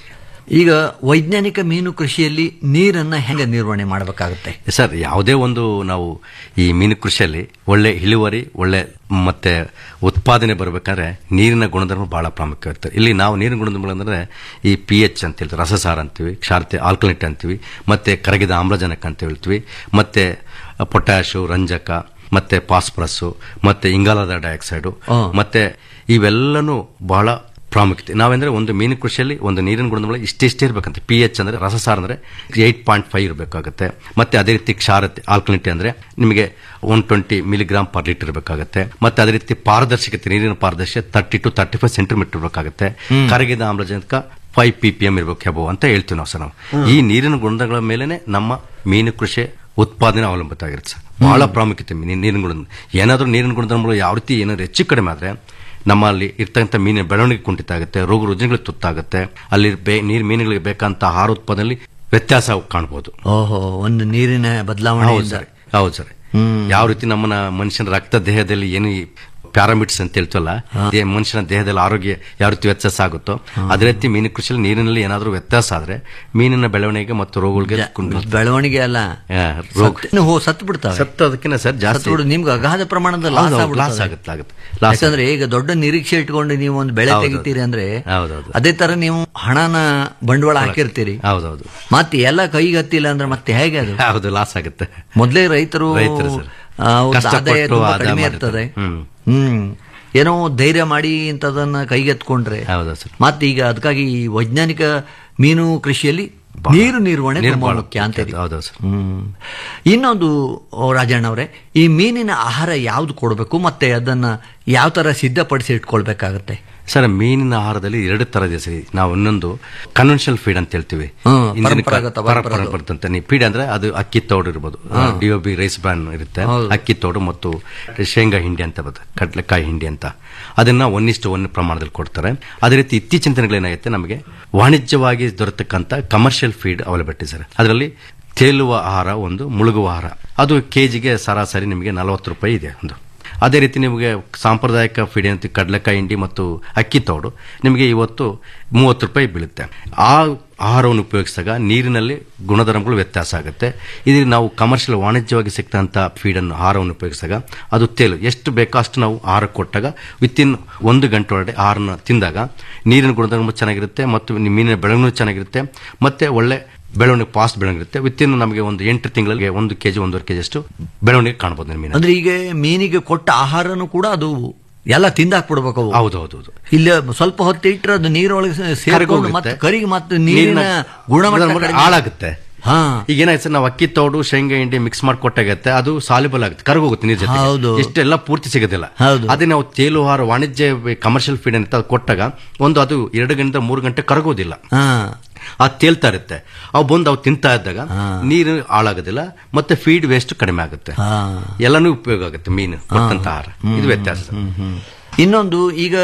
ಈಗ ವೈಜ್ಞಾನಿಕ ಮೀನು ಕೃಷಿಯಲ್ಲಿ ನೀರನ್ನ ಹೆಂಗೆ ನಿರ್ವಹಣೆ ಮಾಡಬೇಕಾಗುತ್ತೆ ಸರ್ ಯಾವುದೇ ಒಂದು ನಾವು ಈ ಮೀನು ಕೃಷಿಯಲ್ಲಿ ಒಳ್ಳೆ ಇಳುವರಿ ಒಳ್ಳೆ ಮತ್ತೆ ಉತ್ಪಾದನೆ ಬರಬೇಕಾದ್ರೆ ನೀರಿನ ಗುಣಧರ್ಮ ಬಹಳ ಪ್ರಾಮುಖ್ಯ ಇರ್ತದೆ ಇಲ್ಲಿ ನಾವು ನೀರಿನ ಗುಣಧರ್ಮ ಅಂದ್ರೆ ಈ ಪಿ ಎಚ್ ಅಂತ ಹೇಳ್ತೀವಿ ರಸಸಾರ ಅಂತೀವಿ ಕ್ಷಾರತೆ ಆಲ್ಕಲಿಟ್ ಅಂತೀವಿ ಮತ್ತೆ ಕರಗಿದ ಆಮ್ಲಜನಕ ಅಂತ ಹೇಳ್ತೀವಿ ಮತ್ತೆ ಪೊಟ್ಯಾಶು ರಂಜಕ ಮತ್ತೆ ಫಾಸ್ಫರಸ್ಸು ಮತ್ತೆ ಇಂಗಾಲದ ಡೈಆಕ್ಸೈಡು ಮತ್ತೆ ಇವೆಲ್ಲನೂ ಬಹಳ ಪ್ರಾಮುಖ್ಯತೆ ನಾವೆಂದ್ರೆ ಒಂದು ಮೀನು ಕೃಷಿಯಲ್ಲಿ ಒಂದು ನೀರಿನ ಗುಣಧರ್ಮ ಇಷ್ಟಿಷ್ಟೇ ಇರಬೇಕಂತ ಪಿ ಎಚ್ ಅಂದ್ರೆ ರಸಸಾರ ಅಂದ್ರೆ ಏಟ್ ಪಾಯಿಂಟ್ ಫೈವ್ ಇರಬೇಕಾಗುತ್ತೆ ಮತ್ತೆ ಅದೇ ರೀತಿ ಕ್ಷಾರತೆ ಆಲ್ಕಲಿಟಿ ಅಂದ್ರೆ ನಿಮಗೆ one twenty milligram per litre ಇರಬೇಕಾಗುತ್ತೆ ಮತ್ತೆ ಅದೇ ರೀತಿ ಪಾರದರ್ಶಕತೆ ನೀರಿನ ಪಾರದರ್ಶಕತೆ thirty two thirty five centimetre ಇರಬೇಕಾಗುತ್ತೆ ಹ್ಮ್. ಕರಗಿದ ಆಮ್ಲಜನಕ ಫೈವ್ ಪಿ ಪಿ ಎಂ ಇರಬೇಕು ಹೆಬೋ ಅಂತ ಹೇಳ್ತೀವಿ ನಾವು ಸರ್ ನಾವು ಹ್ಮ್. ಈ ನೀರಿನ ಗುಣಗಳ ಮೇಲೆನೆ ನಮ್ಮ ಮೀನು ಕೃಷಿ ಉತ್ಪಾದನೆ ಅವಲಂಬಿತ ಆಗಿರುತ್ತೆ ಸರ್ ಬಹಳ ಪ್ರಾಮುಖ್ಯತೆ ಮೀನಿನ ನೀರಿನ ಗುಣ ಏನಾದರೂ ನೀರಿನ ಗುಣಧರ್ಮಗಳು ಯಾವ ರೀತಿ ಏನಾದ್ರು ಹೆಚ್ಚು ಕಡಿಮೆ ಆದ್ರೆ ನಮ್ಮಲ್ಲಿ ಇರ್ತಕ್ಕಂಥ ಮೀನಿನ ಬೆಳವಣಿಗೆ ಕುಂಠಿತ ಆಗುತ್ತೆ ರೋಗ ರುಜಿನಗಳಿಗೆ ತುತ್ತಾಗುತ್ತೆ ಅಲ್ಲಿ ಬೇ ನೀರು ಮೀನುಗಳಿಗೆ ಬೇಕಂತ ಆಹಾರ ಉತ್ಪಾದನೆಯಲ್ಲಿ ವ್ಯತ್ಯಾಸ ಕಾಣಬಹುದು ಓಹೋ ಒಂದು ನೀರಿನ ಹೌದು ಬದಲಾವಣೆಯಿಂದ ಸರ್ ಹೌದು ಸರ್ ಯಾವ ರೀತಿ ನಮ್ಮನ್ನ ಮನುಷ್ಯನ ರಕ್ತ ದೇಹದಲ್ಲಿ ಏನು ಈ ಪ್ಯಾರಾಮಿಡ್ಸ್ ಅಂತ ಹೇಳ್ತಲ್ಲ ದೇ- ಮನುಷ್ಯನ ದೇಹದಲ್ಲಿ ಆರೋಗ್ಯ ಯಾವ ರೀತಿ ವ್ಯತ್ಯಾಸ ಆಗುತ್ತೋ ಅದೇ ರೀತಿ ಮೀನು ಕೃಷಿಯಲ್ಲಿ ನೀರಿನಲ್ಲಿ ಏನಾದರೂ ವ್ಯತ್ಯಾಸ ಆದ್ರೆ ಮೀನಿನ ಬೆಳವಣಿಗೆ ಮತ್ತು ರೋಗಗಳಿಗೆ ಕುಂಠಿತ. ಬೆಳವಣಿಗೆ ಅಲ್ಲ ಆ, ರೋಗ ಸತ್ತು- ಹೋ ಸತ್ತು ಬಿಡ್ತಾವೆ ಸತ್ತು ಅದಕ್ಕಿಂತ ಸರ್ ಜಾಸ್ತಿ ಸತ್ತು ನಿಮ್ಗೆ ಅಗಾಧ ಪ್ರಮಾಣದ ಹೌದು, ಲಾಸ್ ಹೌದು, ಲಾಸ್ ಆಗುತ್ತೆ ಆಗುತ್ತೆ ಲಾಸ್ ಯಾಕಂದ್ರೆ ಈಗ ದೊಡ್ಡ ನಿರೀಕ್ಷೆ ಇಟ್ಕೊಂಡು ನೀವು ಒಂದು ಬೆಳೆ ಹೌದು, ತೆಗಿತೀರಿ ಅಂದ್ರೆ ಹೌದೌದು ಅದೇ ತರ ನೀವು ಹಣನ ಬಂಡವಾಳ ಹಾಕಿರ್ತೀರಿ ಹೌದೌದು ಮತ್ತೆ ಎಲ್ಲ ಕೈಗೆ ಹತ್ತಿಲ್ಲ ಅಂದ್ರೆ ಮತ್ತೆ ಹೇಗೆ ಅದು ಹೌದು ಲಾಸ್ ಆಗುತ್ತೆ ಮೊದಲೇ ರೈತರು ರೈತರು ಸರ್. ಆ, ಅವ್ರ್ದು ಕಷ್ಟಪಟ್ಟು ಆದಾಯ ತುಂಬಾ ಆದಾಯ ಕಡಿಮೆ ಮಾಡಿರ್ತಾರೆ. ಇರ್ತದೆ ಹ್ಮ್. ಹ್ಮ್ ಏನೋ ಧೈರ್ಯ ಮಾಡಿ ಇಂಥದನ್ನ ಕೈಗೆತ್ಕೊಂಡ್ರೆ ಹೌದಾ ಸರ್ ಮತ್ತೆ ಈಗ ಅದಕ್ಕಾಗಿ ಈ ವೈಜ್ಞಾನಿಕ ಮೀನು ಕೃಷಿಯಲ್ಲಿ ನೀರು ನಿರ್ವಹಣೆ ನೀರು ತುಂಬಾ ಬಹಳ ಮುಖ್ಯ ಅಂತ ಮುಖ್ಯ. ಹೌದು ಸರ್ ಹ್ಮ್ ಇನ್ನೊಂದು ಓ, ರಾಜಣ್ಣ ಅವರೇ ಈ ಮೀನಿನ ಆಹಾರ ಯಾವ್ದು ಕೊಡಬೇಕು ಮತ್ತೆ ಅದನ್ನ ಯಾವ ತರ ಸಿದ್ಧಪಡಿಸಿ ಇಟ್ಕೊಳ್ಬೇಕಾಗತ್ತೆ ಸರ್ ಮೀನಿನ ಆಹಾರದಲ್ಲಿ ಎರಡು ತರ ಇದೆ ಸರ್ ನಾವು ಇನ್ನೊಂದು ಕನ್ವೆನ್ಷನಲ್ ಫೀಡ್ ಅಂತ ಹೇಳ್ತೀವಿ ಹ್ಮ್, ಇಂದಿನ ಕ- ಪರಂಪರಾಗತ ಪರಂಪರೆ ಬರ್ತಂತೆ ನೀವು ಫೀಡ್ ಅಂದ್ರೆ ಅದು ಅಕ್ಕಿ ತೋಡು ಇರ್ಬೋದು ಹ್ಮ್. D O B rice bran ಇರುತ್ತೆ ಹೌದು. ಅಕ್ಕಿ ತೋಡು ಮತ್ತು ಶೇಂಗಾ ಹಿಂಡಿ ಅಂತ ಬರುತ್ತೆ ಕಡಲೆಕಾಯಿ ಹಿಂಡಿ ಅಂತ ಅದನ್ನ ಒನ್ ಇಷ್ಟು ಒನ್ ಪ್ರಮಾಣದಲ್ಲಿ ಕೊಡ್ತಾರೆ ಅದೇ ರೀತಿ ಇತ್ತೀಚಿನ ದಿನಗಳೇನಾಗುತ್ತೆ ನಮಗೆ ವಾಣಿಜ್ಯವಾಗಿ ದೊರೆತಕ್ಕಂಥ ಕಮರ್ಷಿಯಲ್ ಫೀಡ್ ಅವೈಲಬಿಲಿಟಿ ಸರ್ ಅದರಲ್ಲಿ ತೇಲುವ ಆಹಾರ ಒಂದು ಮುಳುಗುವ ಆಹಾರ ಅದು ಕೆಜಿಗೆ ಸರಾಸರಿ ನಿಮಗೆ ನಲವತ್ತು ರೂಪಾಯಿ ಇದೆ ಒಂದು ಅದೇ ರೀತಿ ನಿಮಗೆ ಸಾಂಪ್ರದಾಯಿಕ ಫೀಡ್ ಏನಂತ ಕಡಲೆಕಾಯಿ ಹಿಂಡಿ ಮತ್ತು ಅಕ್ಕಿ ತೋಡು ನಿಮಗೆ ಇವತ್ತು ಮೂವತ್ತು ರೂಪಾಯಿ ಬೀಳುತ್ತೆ ಆ ಆಹಾರವನ್ನು ಉಪಯೋಗಿಸಿದಾಗ ನೀರಿನಲ್ಲಿ ಗುಣಧರ್ಮಗಳು ವ್ಯತ್ಯಾಸ ಆಗುತ್ತೆ ಇದು ನಾವು ಕಮರ್ಷಿಯಲ್ ವಾಣಿಜ್ಯವಾಗಿ ಸಿಗ್ತಂಥ ಫೀಡನ್ನು ಆಹಾರವನ್ನು ಉಪಯೋಗಿಸಿದಾಗ ಅದು ತೇಲು ಎಷ್ಟು ಬೇಕೋ ಅಷ್ಟು ನಾವು ಆಹಾರ ಕೊಟ್ಟಾಗ ವಿತಿನ್ ಒಂದು ಗಂಟೆ ಒಳಗಡೆ ಆಹಾರನ ತಿಂದಾಗ ನೀರಿನ ಗುಣಧರ್ಮ ಚೆನ್ನಾಗಿರುತ್ತೆ ಮತ್ತು ಮೀನಿನ ಬೆಳವಣಿಗೆ ಚೆನ್ನಾಗಿರುತ್ತೆ ಮತ್ತೆ ಒಳ್ಳೆ ಬೆಳವಣಿಗೆ ಫಾಸ್ಟ್ ಬೆಳವಣಿಗೆ ವಿತಿನ್ ನಮಗೆ ಒಂದು ಎಂಟು ತಿಂಗಳಿಗೆ ಒಂದು ಕೆಜಿ ಒಂದೂವರೆ ಕೆಜಿ ಅಷ್ಟು ಬೆಳವಣಿಗೆ ಕಾಣಬಹುದು ಮೀನು ಅಂದ್ರೆ ಈಗ ಮೀನಿಗೆ ಕೊಟ್ಟ ಆಹಾರನು ಕೂಡ ಅದು ಎಲ್ಲ ತಿಂದಾಕ್ಬಿಡ್ಬೇಕು ಅವು ಹೌದೌದು ಇಲ್ಲ ಸ್ವಲ್ಪ ಹೊತ್ತು ಇಟ್ಟರೆ ಅದು ನೀರೊಳಗೆ ಸೇರ್ಕೊಂಡು ಕರಗೋಗುತ್ತೆ. ಮತ್ತೆ ಕರಿಗೆ ಮತ್ತೆ ನೀರಿನ ಗುಣಮಟ್ಟ ಗುಣಮಟ್ಟ ಕಡಿಮೆ ಹಾಳಾಗುತ್ತೆ ಹಾ ಈಗ ಏನಾಯ್ತು ಸರ್ ನಾವು ಅಕ್ಕಿ ತೋಡು ಶೇಂಗಾ ಹಿಂಡಿ ಮಿಕ್ಸ್ ಮಾಡಿ ಕೊಟ್ಟಾಗತ್ತೆ ಅದು ಸಾಲಿಬಲ್ ಆಗುತ್ತೆ ಕರಗೋಗುತ್ತೆ ನೀರ್ ಹೌದು. ಜೊತೆ ಎಷ್ಟೆಲ್ಲ ಪೂರ್ತಿ ಸಿಗೋದಿಲ್ಲ ಹೌದು. ಅದೇ ನಾವು ತೇಲು ಆಹಾರ ವಾಣಿಜ್ಯ ಕಮರ್ಷಿಯಲ್ ಫೀಡ್ ಅಂತ ಅದು ಕೊಟ್ಟಾಗ ಒಂದು ಅದು ಎರಡು ಗಂಟೆ ಮೂರು ಗಂಟೆ ಕರಗೋದಿಲ್ಲ ಹಾ ಅದು ತೇಲ್ತಾ ಇರುತ್ತೆ ಅವು ಬಂದು ಅವು ತಿಂತಾ ಇದ್ದಾಗ ನೀರು ಹಾಳಾಗೋದಿಲ್ಲ ಮತ್ತೆ ಫೀಡ್ ವೇಸ್ಟ್ ಕಡಿಮೆ ಆಗುತ್ತೆ ಹಾ ಎಲ್ಲಾನು ಉಪಯೋಗ ಆಗುತ್ತೆ ಮೀನು ಕೊಟ್ಟಂತ ಆಹಾರ ಇದು ವ್ಯತ್ಯಾಸ ಸರ್. ಇನ್ನೊಂದು ಈಗ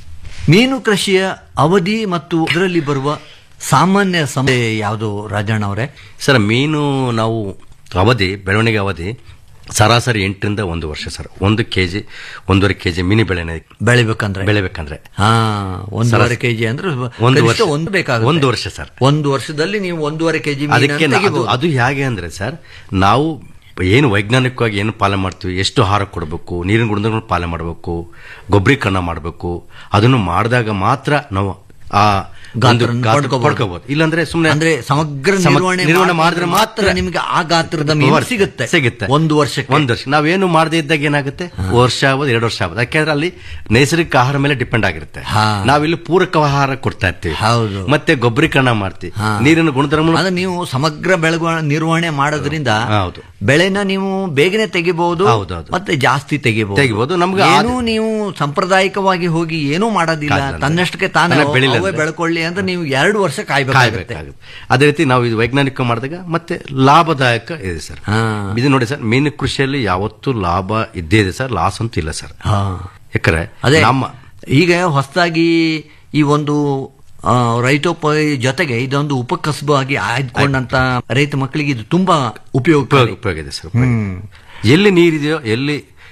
ಮೀನು ಕೃಷಿಯ ಅವಧಿ ಮತ್ತು ಅದರಲ್ಲಿ ಬರುವ ಸಾಮಾನ್ಯ ಸಮಸ್ಯೆ ಯಾವುದು ರಾಜಣ್ಣ ಅವರೇ ಸರ್ ಮೀನು ನಾವು ಅವಧಿ ಬೆಳವಣಿಗೆ ಅವಧಿ ಸರಾಸರಿ ಎಂಟರಿಂದ ಒಂದು ವರ್ಷ ಸರ್ ಒಂದು ಕೆಜಿ ಒಂದೂವರೆ ಕೆಜಿ ಮೀನು ಬೆಳೆನ ಬೆಳಿಬೇಕಂದ್ರೆ ಬೆಳಿಬೇಕಂದ್ರೆ ಹಾ ಒಂದೂವರೆ ಸರಾಸರಿ- ಕೆಜಿ ಅಂದ್ರೆ ಒಂದು ಕನಿಷ್ಠ ವರ್ಷ ಒಂದು ಬೇಕಾಗುತ್ತೆ ಒಂದು ವರ್ಷ ಸರ್ ಒಂದು ವರ್ಷದಲ್ಲಿ ನೀವು ಒಂದೂವರೆ ಕೆಜಿ ಅದಕ್ಕೆ ನಾ- ಅದು ಅದು ಹೇಗೆ ಅಂದ್ರೆ ಸರ್ ನಾವು ಏನು ವೈಜ್ಞಾನಿಕವಾಗಿ ಏನು ಪಾಲನೆ ಮಾಡ್ತೀವಿ ಎಷ್ಟು ಆಹಾರ ಕೊಡಬೇಕು ನೀರಿನ ಗುಣಧರ್ಮ ಪಾಲನೆ ಮಾಡಬೇಕು ಗೊಬ್ಬರೀಕರಣ ಮಾಡಬೇಕು ಅದನ್ನು ಮಾಡಿದಾಗ ಮಾತ್ರ ನಾವು ಆ ಒಂದು ಗಾತ್ರವನ್ನು ಗಾತ್ರ ಪಡ್ಕೋಬಹುದು. ಪಡ್ಕೋಬಹುದು ಇಲ್ಲಾಂದ್ರೆ ಸುಮ್ಮನೆ ಅಂದ್ರೆ ಸಮಗ್ರ ಸಮ- ನಿರ್ವಹಣೆ ನಿರ್ವಹಣೆ ಮಾಡಿದ್ರೆ ಮಾಡಿದ್ರೆ ಮಾತ್ರ ನಿಮಗೆ ಆ ಗಾತ್ರದ ಮೀನು ಸಿಗುತ್ತೆ ಸಿಗುತ್ತೆ ಒಂದು ವರ್ಷಕ್ಕೆ ಒಂದು ವರ್ಷ ನಾವೇನು ಮಾಡದೇ ಇದ್ದಾಗ ಏನಾಗುತ್ತೆ ವರ್ಷ ಆಗ್ಬೋದು ಎರಡು ವರ್ಷ ಆಗ್ಬೋದು ಯಾಕೆಂದ್ರೆ ಅಲ್ಲಿ ನೈಸರ್ಗಿಕ ಆಹಾರ ಮೇಲೆ ಡಿಪೆಂಡ್ ಆಗಿರುತ್ತೆ ನಾವಿಲ್ಲಿ ಪೂರಕ ಆಹಾರ ಕೊಡ್ತಾ ಇರ್ತೀವಿ ಹೌದು ಮತ್ತೆ ಗೊಬ್ಬರೀಕರಣ ಮಾಡ್ತೀವಿ ನೀರಿನ ಗುಣಧರ್ಮ ಅಂದ್ರೆ ನೀವು ಸಮಗ್ರ ಬೆಳಗ ನಿರ್ವಹಣೆ ಮಾಡೋದ್ರಿಂದ ಹೌದು ಬೆಳೆನ ನೀವು ಬೇಗನೆ ತೆಗಿಬಹುದು ಹೌದೌದು. ಮತ್ತೆ ಜಾಸ್ತಿ ತೆಗಿಬಹುದು ತೆಗಿಬಹುದು. ನಮ್ಗೆ ಏನು ನೀವು ಸಾಂಪ್ರದಾಯಿಕವಾಗಿ ಹೋಗಿ ಏನೂ ಮಾಡೋದಿಲ್ಲ ಕಾದಿಲ್ಲ. ತನ್ನಷ್ಟಕ್ಕೆ ತಾನೇ ತಾನೇ ಬೆಳಿಲ್ಲ ಅವೇ ಅಂದ್ರೆ. ಬೆಳ್ಕೊಳ್ಳಿ ಅಂತ ನೀವು ಎರಡು ವರ್ಷ ಕಾಯ್ಬೇಕಾಗುತ್ತೆ ಕಾಯ್ಬೇಕಾಗುತ್ತೆ ಅದೇ ರೀತಿ ನಾವು ಇದು ವೈಜ್ಞಾನಿಕ ಮಾಡಿದಾಗ ಮತ್ತೆ ಲಾಭದಾಯಕ ಇದೆ ಸರ್ ಇದು ನೋಡಿ ಸರ್ ಮೀನು ಕೃಷಿಯಲ್ಲಿ ಯಾವತ್ತೂ ಲಾಭ ಇದ್ದೇ ಇದೆ ಸರ್ ಲಾಸ್ ಅಂತೂ ಇಲ್ಲ ಸರ್ ಹಾ ಯಾಕಂದ್ರೆ ಅದೇ ನಮ್ಮ ಈಗ ಹೊಸದಾಗಿ ಈ ಒಂದು ಆ, ರೈತೋಪಯೋಗಿ ಜೊತೆಗೆ ಇದೊಂದು ಉಪಕಸಬು ಆಗಿ ಆಯ್ದುಕೊಂಡಂತ ರೈತ ಮಕ್ಕಳಿಗೆ ಇದು ತುಂಬಾ ಉಪಯೋಗ ಉಪಯೋಗ ಉಪಯೋಗ ಇದೆ ಸರ್ ಉಪಯೋಗ. ಎಲ್ಲಿ ನೀರಿದೆಯೋ ಎಲ್ಲಿ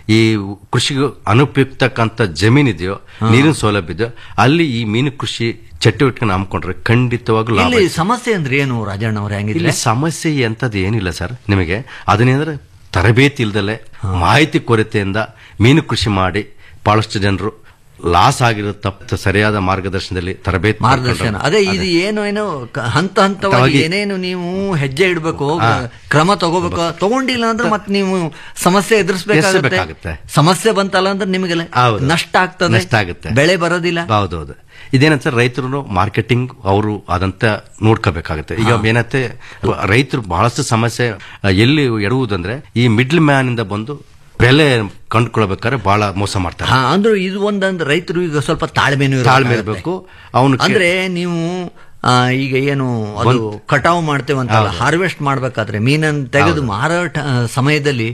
ಈ ಕೃಷಿಗೆ ಅನುಪಯುಕ್ತಕ್ಕಂಥ ಜಮೀನಿದೆಯೋ ನೀರಿನ ಸೌಲಭ್ಯ ಇದೆಯೋ ಅಲ್ಲಿ ಈ ಮೀನು ಕೃಷಿ ಚಟುವಟಿಕೆ ಹಮ್ಮಿಕೊಂಡ್ರೆ ಖಂಡಿತವಾಗ್ಲೂ ಲಾಭ ಇಲ್ಲಿ ಇದೆ. ಸಮಸ್ಯೆ ಅಂದ್ರೆ ಏನು ರಾಜಣ್ಣ ಅವ್ರೆ ಇಲ್ಲಿ ಹಂಗಿದ್ರೆ ಸಮಸ್ಯೆ ಎಂತದ್ದು ಏನಿಲ್ಲ ಸರ್ ನಿಮಗೆ ಅದನ್ನೇಂದ್ರೆ ತರಬೇತಿ ಇಲ್ದಲೆ ಮಾಹಿತಿ ಕೊರತೆಯಿಂದ ಮೀನು ಕೃಷಿ ಮಾಡಿ ಬಹಳಷ್ಟು ಜನರು ಲಾಸ್ ಆಗಿರೋ ತಪ್ಪು ಸರಿಯಾದ ಮಾರ್ಗದರ್ಶನದಲ್ಲಿ ತರಬೇತಿ ಮಾರ್ಗದರ್ಶನ ಪಡ್ಕೊಂಡ್ರೆ- ಅದೇ ಇದು ಏನು ಏನೋ ಕ- ಹಂತ ಹಂತವಾಗಿ ಹಂತವಾಗಿ- ಏನೇನು ನೀವು ಹೆಜ್ಜೆ ಇಡಬೇಕು ಹಾ. ಕ್ರಮ ತಗೋಬೇಕು ತಗೊಂಡಿಲ್ಲ ಅಂದ್ರೆ ಮತ್ತೆ ನೀವು ಸಮಸ್ಯೆ ಎದುರಿಸಬೇಕಾಗುತ್ತೆ ಎದುರಿಸ್ಬೇಕಾಗುತ್ತೆ. ಸಮಸ್ಯೆ ಬಂತಲ್ಲ ಅಂದ್ರೆ ನಿಮಗೆಲ್ಲ ಹೌದು. ನಷ್ಟ ಆಗ್ತದೆ ನಷ್ಟ ಆಗುತ್ತೆ. ಬೆಳೆ ಬರೋದಿಲ್ಲ ಹೌದೌದು ಇದೇನಂತ ರೈತರು ಮಾರ್ಕೆಟಿಂಗ್ ಅವರು ಅದಂತ ನೋಡ್ಕೋಬೇಕಾಗುತ್ತೆ ಈಗ ಏನಂತೆ ರೈತರು ಬಹಳಷ್ಟು ಸಮಸ್ಯೆ ಆ, ಎಲ್ಲಿ ಎಡುವುದಂದ್ರೆ ಈ ಮಿಡ್ಲ್ ಮ್ಯಾನ್ ಇಂದ ಬಂದು ಬೆಲೆ ಕಂಡುಕೊಳ್ಬೇಕಾದ್ರೆ ಬಹಳ ಮೋಸ ಮಾಡ್ತಾರೆ ಹಾ ಅಂದ್ರೆ ಇದು ಒಂದಂದ್ರೆ ರೈತರು ಈಗ ಸ್ವಲ್ಪ ತಾಳ್ಮೆನೂ ತಾಳ್ಮೆ ಇರ್ಬೇಕಾಗುತ್ತೆ. ಇರಬೇಕು ಅವನು ಅಂದ್ರೆ ನೀವು ಆ, ಈಗ ಏನು ಅದು ಕಟಾವು ಮಾಡ್ತೇವಂತಲ್ಲ ಹಾರ್ವೆಸ್ಟ್ ಮಾಡ್ಬೇಕಾದ್ರೆ ಮೀನನ್ನು ತೆಗೆದು ಮಾರಾಟ ಆ, ಸಮಯದಲ್ಲಿ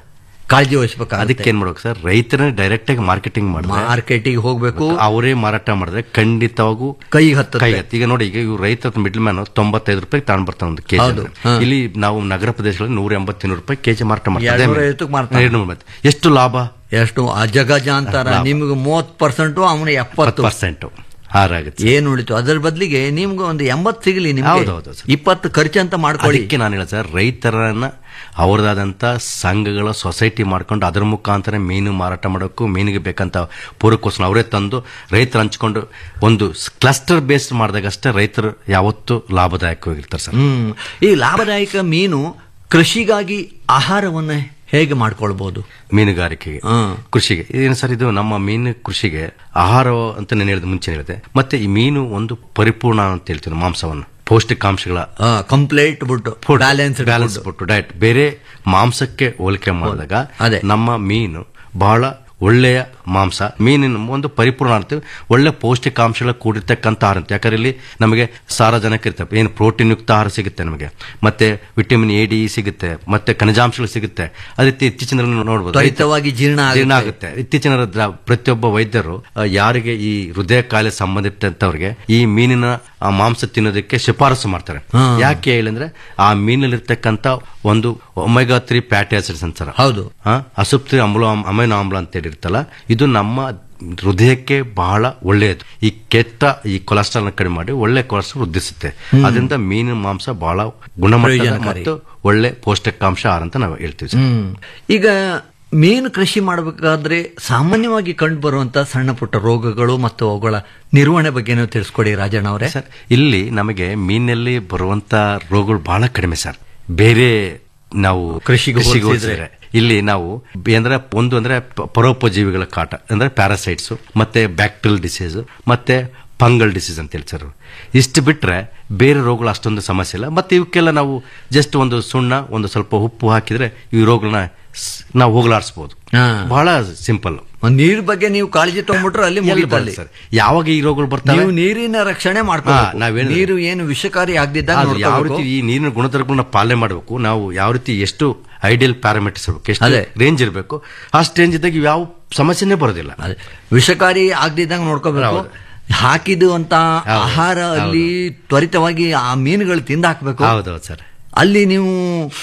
ಕಾಳಜಿ ವಹಿಸಬೇಕಾಗುತ್ತೆ ಅದಕ್ಕೆ ಏನ್ ಮಾಡ್ಬೇಕು ಸರ್ ರೈತರನ್ನ ಡೈರೆಕ್ಟ್ ಆಗಿ ಮಾರ್ಕೆಟಿಂಗ್ ಮಾಡಿದ್ರೆ ಮಾರ್ಕೆಟಿಗೆ ಹೋಗ್ಬೇಕು ಅವರೇ ಮಾರಾಟ ಮಾಡಿದ್ರೆ ಖಂಡಿತವಾಗೂ ಕೈ ಹತ್ತುತ್ತೆ. ಕೈ ಹತ್ತು ಈಗ ನೋಡಿ ಈಗ ಇವ್ರು ರೈತ ಮಿಡ್ಲ್ ಮ್ಯಾನ್ ತೊಂಬತ್ತೈದು ರೂಪಾಯಿ ತಗೊಂಡ್ ಬರ್ತಾನೆ ಒಂದು ಕೆಜಿ ಹೌದು. ಹಾ. ಇಲ್ಲಿ ನಾವು ನಗರ ಪ್ರದೇಶಗಳಲ್ಲಿ ನೂರ ಎಂಬತ್ತಿನೂರು ರೂಪಾಯಿ ಕೆಜಿ ಮಾರಾಟ ಮಾಡ್ತಾರೆ ಎರಡ್ನೂರ ಐವತ್ತಕ್ಕೆ ಮಾರ್ತಾರೆ. ಎರಡ್ನೂರ ಐವತ್ತು. ಎಷ್ಟು ಲಾಭ ಎಷ್ಟು ಅಜಗಜ ಅಂತಾರ ಲಾಭ. ನಿಮ್ಗೆ ಮೂವತ್ ಪರ್ಸೆಂಟ್ ಅವನು ಎಪ್ಪತ್ತು ಪರ್ಸೆಂಟ್ ಹಾರಾಗುತ್ತೆ ಏನ್ ಉಳಿತು ಅದ್ರ ಬದಲಿಗೆ ನಿಮ್ಗೆ ಒಂದು ಎಂಬತ್ತು ಸಿಗಲಿ ನಿಮ್ಗೆ ಹೌದು, ಹೌದು, ಸರ್. ಇಪ್ಪತ್ತು ಖರ್ಚು ಅಂತ ಮಾಡ್ಕೊಳ್ಳಿ ಅದಕ್ಕೆ ನಾನು ಹೇಳ ಸರ್ ರೈತರನ್ನ ಅವ್ರದಾದಂಥ ಸಂಘಗಳ ಸೊಸೈಟಿ ಮಾಡ್ಕೊಂಡು ಅದ್ರ ಮುಖಾಂತರ ಮೀನು ಮಾರಾಟ ಮಾಡೋಕ್ಕೂ ಮೀನಿಗೆ ಬೇಕಂತ ಪೂರಕೋಸ್ಕರ ಅವರೇ ತಂದು ರೈತರು ಹಂಚ್ಕೊಂಡು ಒಂದು ಕ್ಲಸ್ಟರ್ ಬೇಸ್ಡ್ ಮಾಡಿದಾಗಷ್ಟೇ ರೈತರು ಯಾವತ್ತೂ ಲಾಭದಾಯಕವಾಗಿರ್ತಾರೆ ಸರ್ ಹ್ಮ್ ಈ ಲಾಭದಾಯಕ ಮೀನು ಕೃಷಿಗಾಗಿ ಆಹಾರವನ್ನ ಹೇಗೆ ಮಾಡ್ಕೊಳ್ಬಹುದು ಮೀನುಗಾರಿಕೆಗೆ ಕೃಷಿಗೆ ಏನು ಸರ್ ಇದು ನಮ್ಮ ಮೀನು ಕೃಷಿಗೆ ಆಹಾರ ಅಂತ ನಾನು ಹೇಳಿದ ಮುಂಚೆ ಹೇಳಿದೆ ಮತ್ತೆ ಈ ಮೀನು ಒಂದು ಪರಿಪೂರ್ಣ ಅಂತ ಹೇಳ್ತೀವಿ ನಾವು ಮಾಂಸವನ್ನು ಪೌಷ್ಟಿಕಾಂಶಗಳ ಕಂಪ್ಲೇಟ್ ಬಿಟ್ಟು ಬ್ಯಾಲೆನ್ಸ್ ಬ್ಯಾಲೆನ್ಸ್ ಬಿಟ್ಟು ಡಯಟ್ ಬೇರೆ ಮಾಂಸಕ್ಕೆ ಹೋಲಿಕೆ ಮಾಡಿದಾಗ ನಮ್ಮ ಮೀನು ಬಹಳ ಒಳ್ಳೆಯ ಮಾಂಸ ಮೀನಿನ ಒಂದು ಪರಿಪೂರ್ಣ ಅಂತೀವಿ ಒಳ್ಳೆ ಪೌಷ್ಟಿಕಾಂಶಗಳ ಕೂಡಿರ್ತಕ್ಕಂಥ ಆಹಾರ ಅಂತ ಯಾಕಂದ್ರೆ ಇಲ್ಲಿ ನಮಗೆ ಸಾರಜನಕ ಇರ್ತವೆ ಏನು ಪ್ರೋಟೀನ್ ಯುಕ್ತ ಆಹಾರ ಸಿಗುತ್ತೆ ನಮಗೆ ಮತ್ತೆ ವಿಟಮಿನ್ ಎ ಡಿ ಸಿಗುತ್ತೆ ಮತ್ತೆ ಖನಿಜಾಂಶಗಳು ಸಿಗುತ್ತೆ ಅದೇ ರೀತಿ ಇತ್ತೀಚಿನ ದಿನಗಳಲ್ಲಿ ನೋಡ್ಬೋದು ತ್ವರಿತವಾಗಿ ಜೀರ್ಣ ಜೀರ್ಣ ಆಗುತ್ತೆ. ಆಗುತ್ತೆ ಇತ್ತೀಚಿನ ದ್ರ- ಪ್ರತಿಯೊಬ್ಬ ವೈದ್ಯರು ಆ, ಯಾರಿಗೆ ಈ ಹೃದಯ ಕಾಯಿಲೆ ಸಂಬಂಧಿಸಿದಂತವ್ರಿಗೆ ಈ ಮೀನಿನ ಆ, ಮಾಂಸ ತಿನ್ನೋದಕ್ಕೆ ಶಿಫಾರಸು ಮಾಡ್ತಾರೆ ಹಾ. ಯಾಕೆ ಹೇಳಿದ್ರೆ ಆ ಮೀನಲ್ಲಿರ್ತಕ್ಕಂಥ ಒಂದು ಒಮೆಗಾ ತ್ರೀ ಫ್ಯಾಟಿ ಆಸಿಡ್ಸ್ ಅಂತಾರ ಹೌದು ಅಸುಪ್ತಿ ಅಮ್ಲ ಅಮೈನೋ ಆಮ್ಲ ಅಂತ ಹೇಳಿರ್ತಲ್ಲ ಇದು ನಮ್ಮ ಹೃದಯಕ್ಕೆ ಬಹಳ ಒಳ್ಳೆಯದು ಈ ಕೆಟ್ಟ ಈ ಕೊಲೆಸ್ಟ್ರಾಲ್ ಕಡಿಮೆ ಮಾಡಿ ಒಳ್ಳೆ ಕೊಲೆಸ್ಟ್ರಾಲ್ ವೃದ್ಧಿಸುತ್ತೆ ಹ್ಮ್. ಅದರಿಂದ ಮೀನಿನ ಮಾಂಸ ಬಹಳ ಗುಣಮಟ್ಟದ ಪ್ರಯೋಜನಕಾರಿ. ಮತ್ತು ಒಳ್ಳೆ ಪೌಷ್ಟಿಕಾಂಶ ಆಹಾರ ಅಂತ ನಾವು ಹೇಳ್ತೀವಿ ಸರ್. ಹ್ಮ್ ಈಗ ಮೀನು ಕೃಷಿ ಮಾಡಬೇಕಾದ್ರೆ ಸಾಮಾನ್ಯವಾಗಿ ಕಂಡು ಬರುವಂತ ಸಣ್ಣ ಪುಟ್ಟ ರೋಗಗಳು ಮತ್ತು ಅವುಗಳ ನಿರ್ವಹಣೆ ಬಗ್ಗೆನೂ ತಿಳಿಸ್ಕೊಡಿ ರಾಜಣ್ಣ ಅವರೇ ಸರ್ ಇಲ್ಲಿ ನಮಗೆ ಮೀನಲ್ಲಿ ಬರುವಂತ ರೋಗಗಳು ಬಹಳ ಕಡಿಮೆ ಸರ್ ಬೇರೆ ನಾವು ಕೃಷಿಗೆ ಹೋಲಿಸಿದ್ರೆ. ಹೋಲಿಸಿದ್ರೆ ಇಲ್ಲಿ ನಾವು ಬೆ- ಅಂದ್ರೆ ಒಂದು ಅಂದ್ರೆ ಪ- ಪರೋಪಜೀವಿಗಳ ಕಾಟ ಅಂದ್ರೆ ಪ್ಯಾರಾಸೈಟ್ಸ್ ಮತ್ತೆ ಬ್ಯಾಕ್ಟೀರಿಯಲ್ ಡಿಸೀಸ್ ಮತ್ತೆ ಫಂಗಲ್ ಡಿಸೀಸ್ ಅಂತ ಹೇಳ್ತಾರೆ ಇಷ್ಟು ಬಿಟ್ರೆ ಬೇರೆ ರೋಗಗಳು ಅಷ್ಟೊಂದು ಸಮಸ್ಯೆ ಇಲ್ಲ ಮತ್ತೆ ಇವಕ್ಕೆಲ್ಲ ನಾವು ಜಸ್ಟ್ ಒಂದು ಸುಣ್ಣ ಒಂದು ಸ್ವಲ್ಪ ಉಪ್ಪು ಹಾಕಿದ್ರೆ ಈ ರೋಗಗಳನ್ನ ಸ್- ನಾವು ಹೋಗಲಾಡಿಸಬಹುದು ಹಾ. ಬಹಳ ಸಿಂಪಲ್ ನೀರ್ ಬಗ್ಗೆ ನೀವು ಕಾಳಜಿ ತಗೊಂಡ್ಬಿಟ್ರೆ ಅಲ್ಲಿ ಮುಗೀತು ಅಲ್ಲಿ. ಸರ್ ಯಾವಾಗ ಈ ರೋಗಗಳು ಬರ್ತವೆ ನೀವು ನೀರಿನ ರಕ್ಷಣೆ ಹಾ, ಮಾಡ್ಕೋಬೇಕು ನಾವೇನು- ನೀರು ಏನು ವಿಷಕಾರಿ ಆಗದಿದ್ದಾಗ ಅದು ಯಾವ ರೀತಿ ಈ ನೀರಿನ ಗುಣಧರ್ಮಗಳನ್ನ ಪಾಲನೆ ಮಾಡಬೇಕು ನಾವು ಯಾವ ರೀತಿ ಎಷ್ಟು ಐಡಿಯಲ್ ಪ್ಯಾರಾಮೀಟರ್ಸ್ ಇರಬೇಕು ಎಷ್ಟು ಅದೇ. ರೇಂಜ್ ಇರಬೇಕು ಅಷ್ಟು ರೇಂಜ್ ಇದ್ದಾಗ ಇವು ಯಾವ ಸಮಸ್ಯೆನೇ ಬರೋದಿಲ್ಲ ವಿಷಕಾರಿ ಆಗದಿದ್ದಂಗೆ ನೋಡ್ಕೋಬೇಕು ಹೌದು. ಹಾಕಿದ್ದು ಅಂತ ಹೌದು. ಆಹಾರ ಅಲ್ಲಿ ತ್ವರಿತವಾಗಿ ಆ ಮೀನುಗಳು ತಿಂದು ಹಾಕ್ಬೇಕು ಹೌದೌದು ಸರ್ ಅಲ್ಲಿ ನೀವು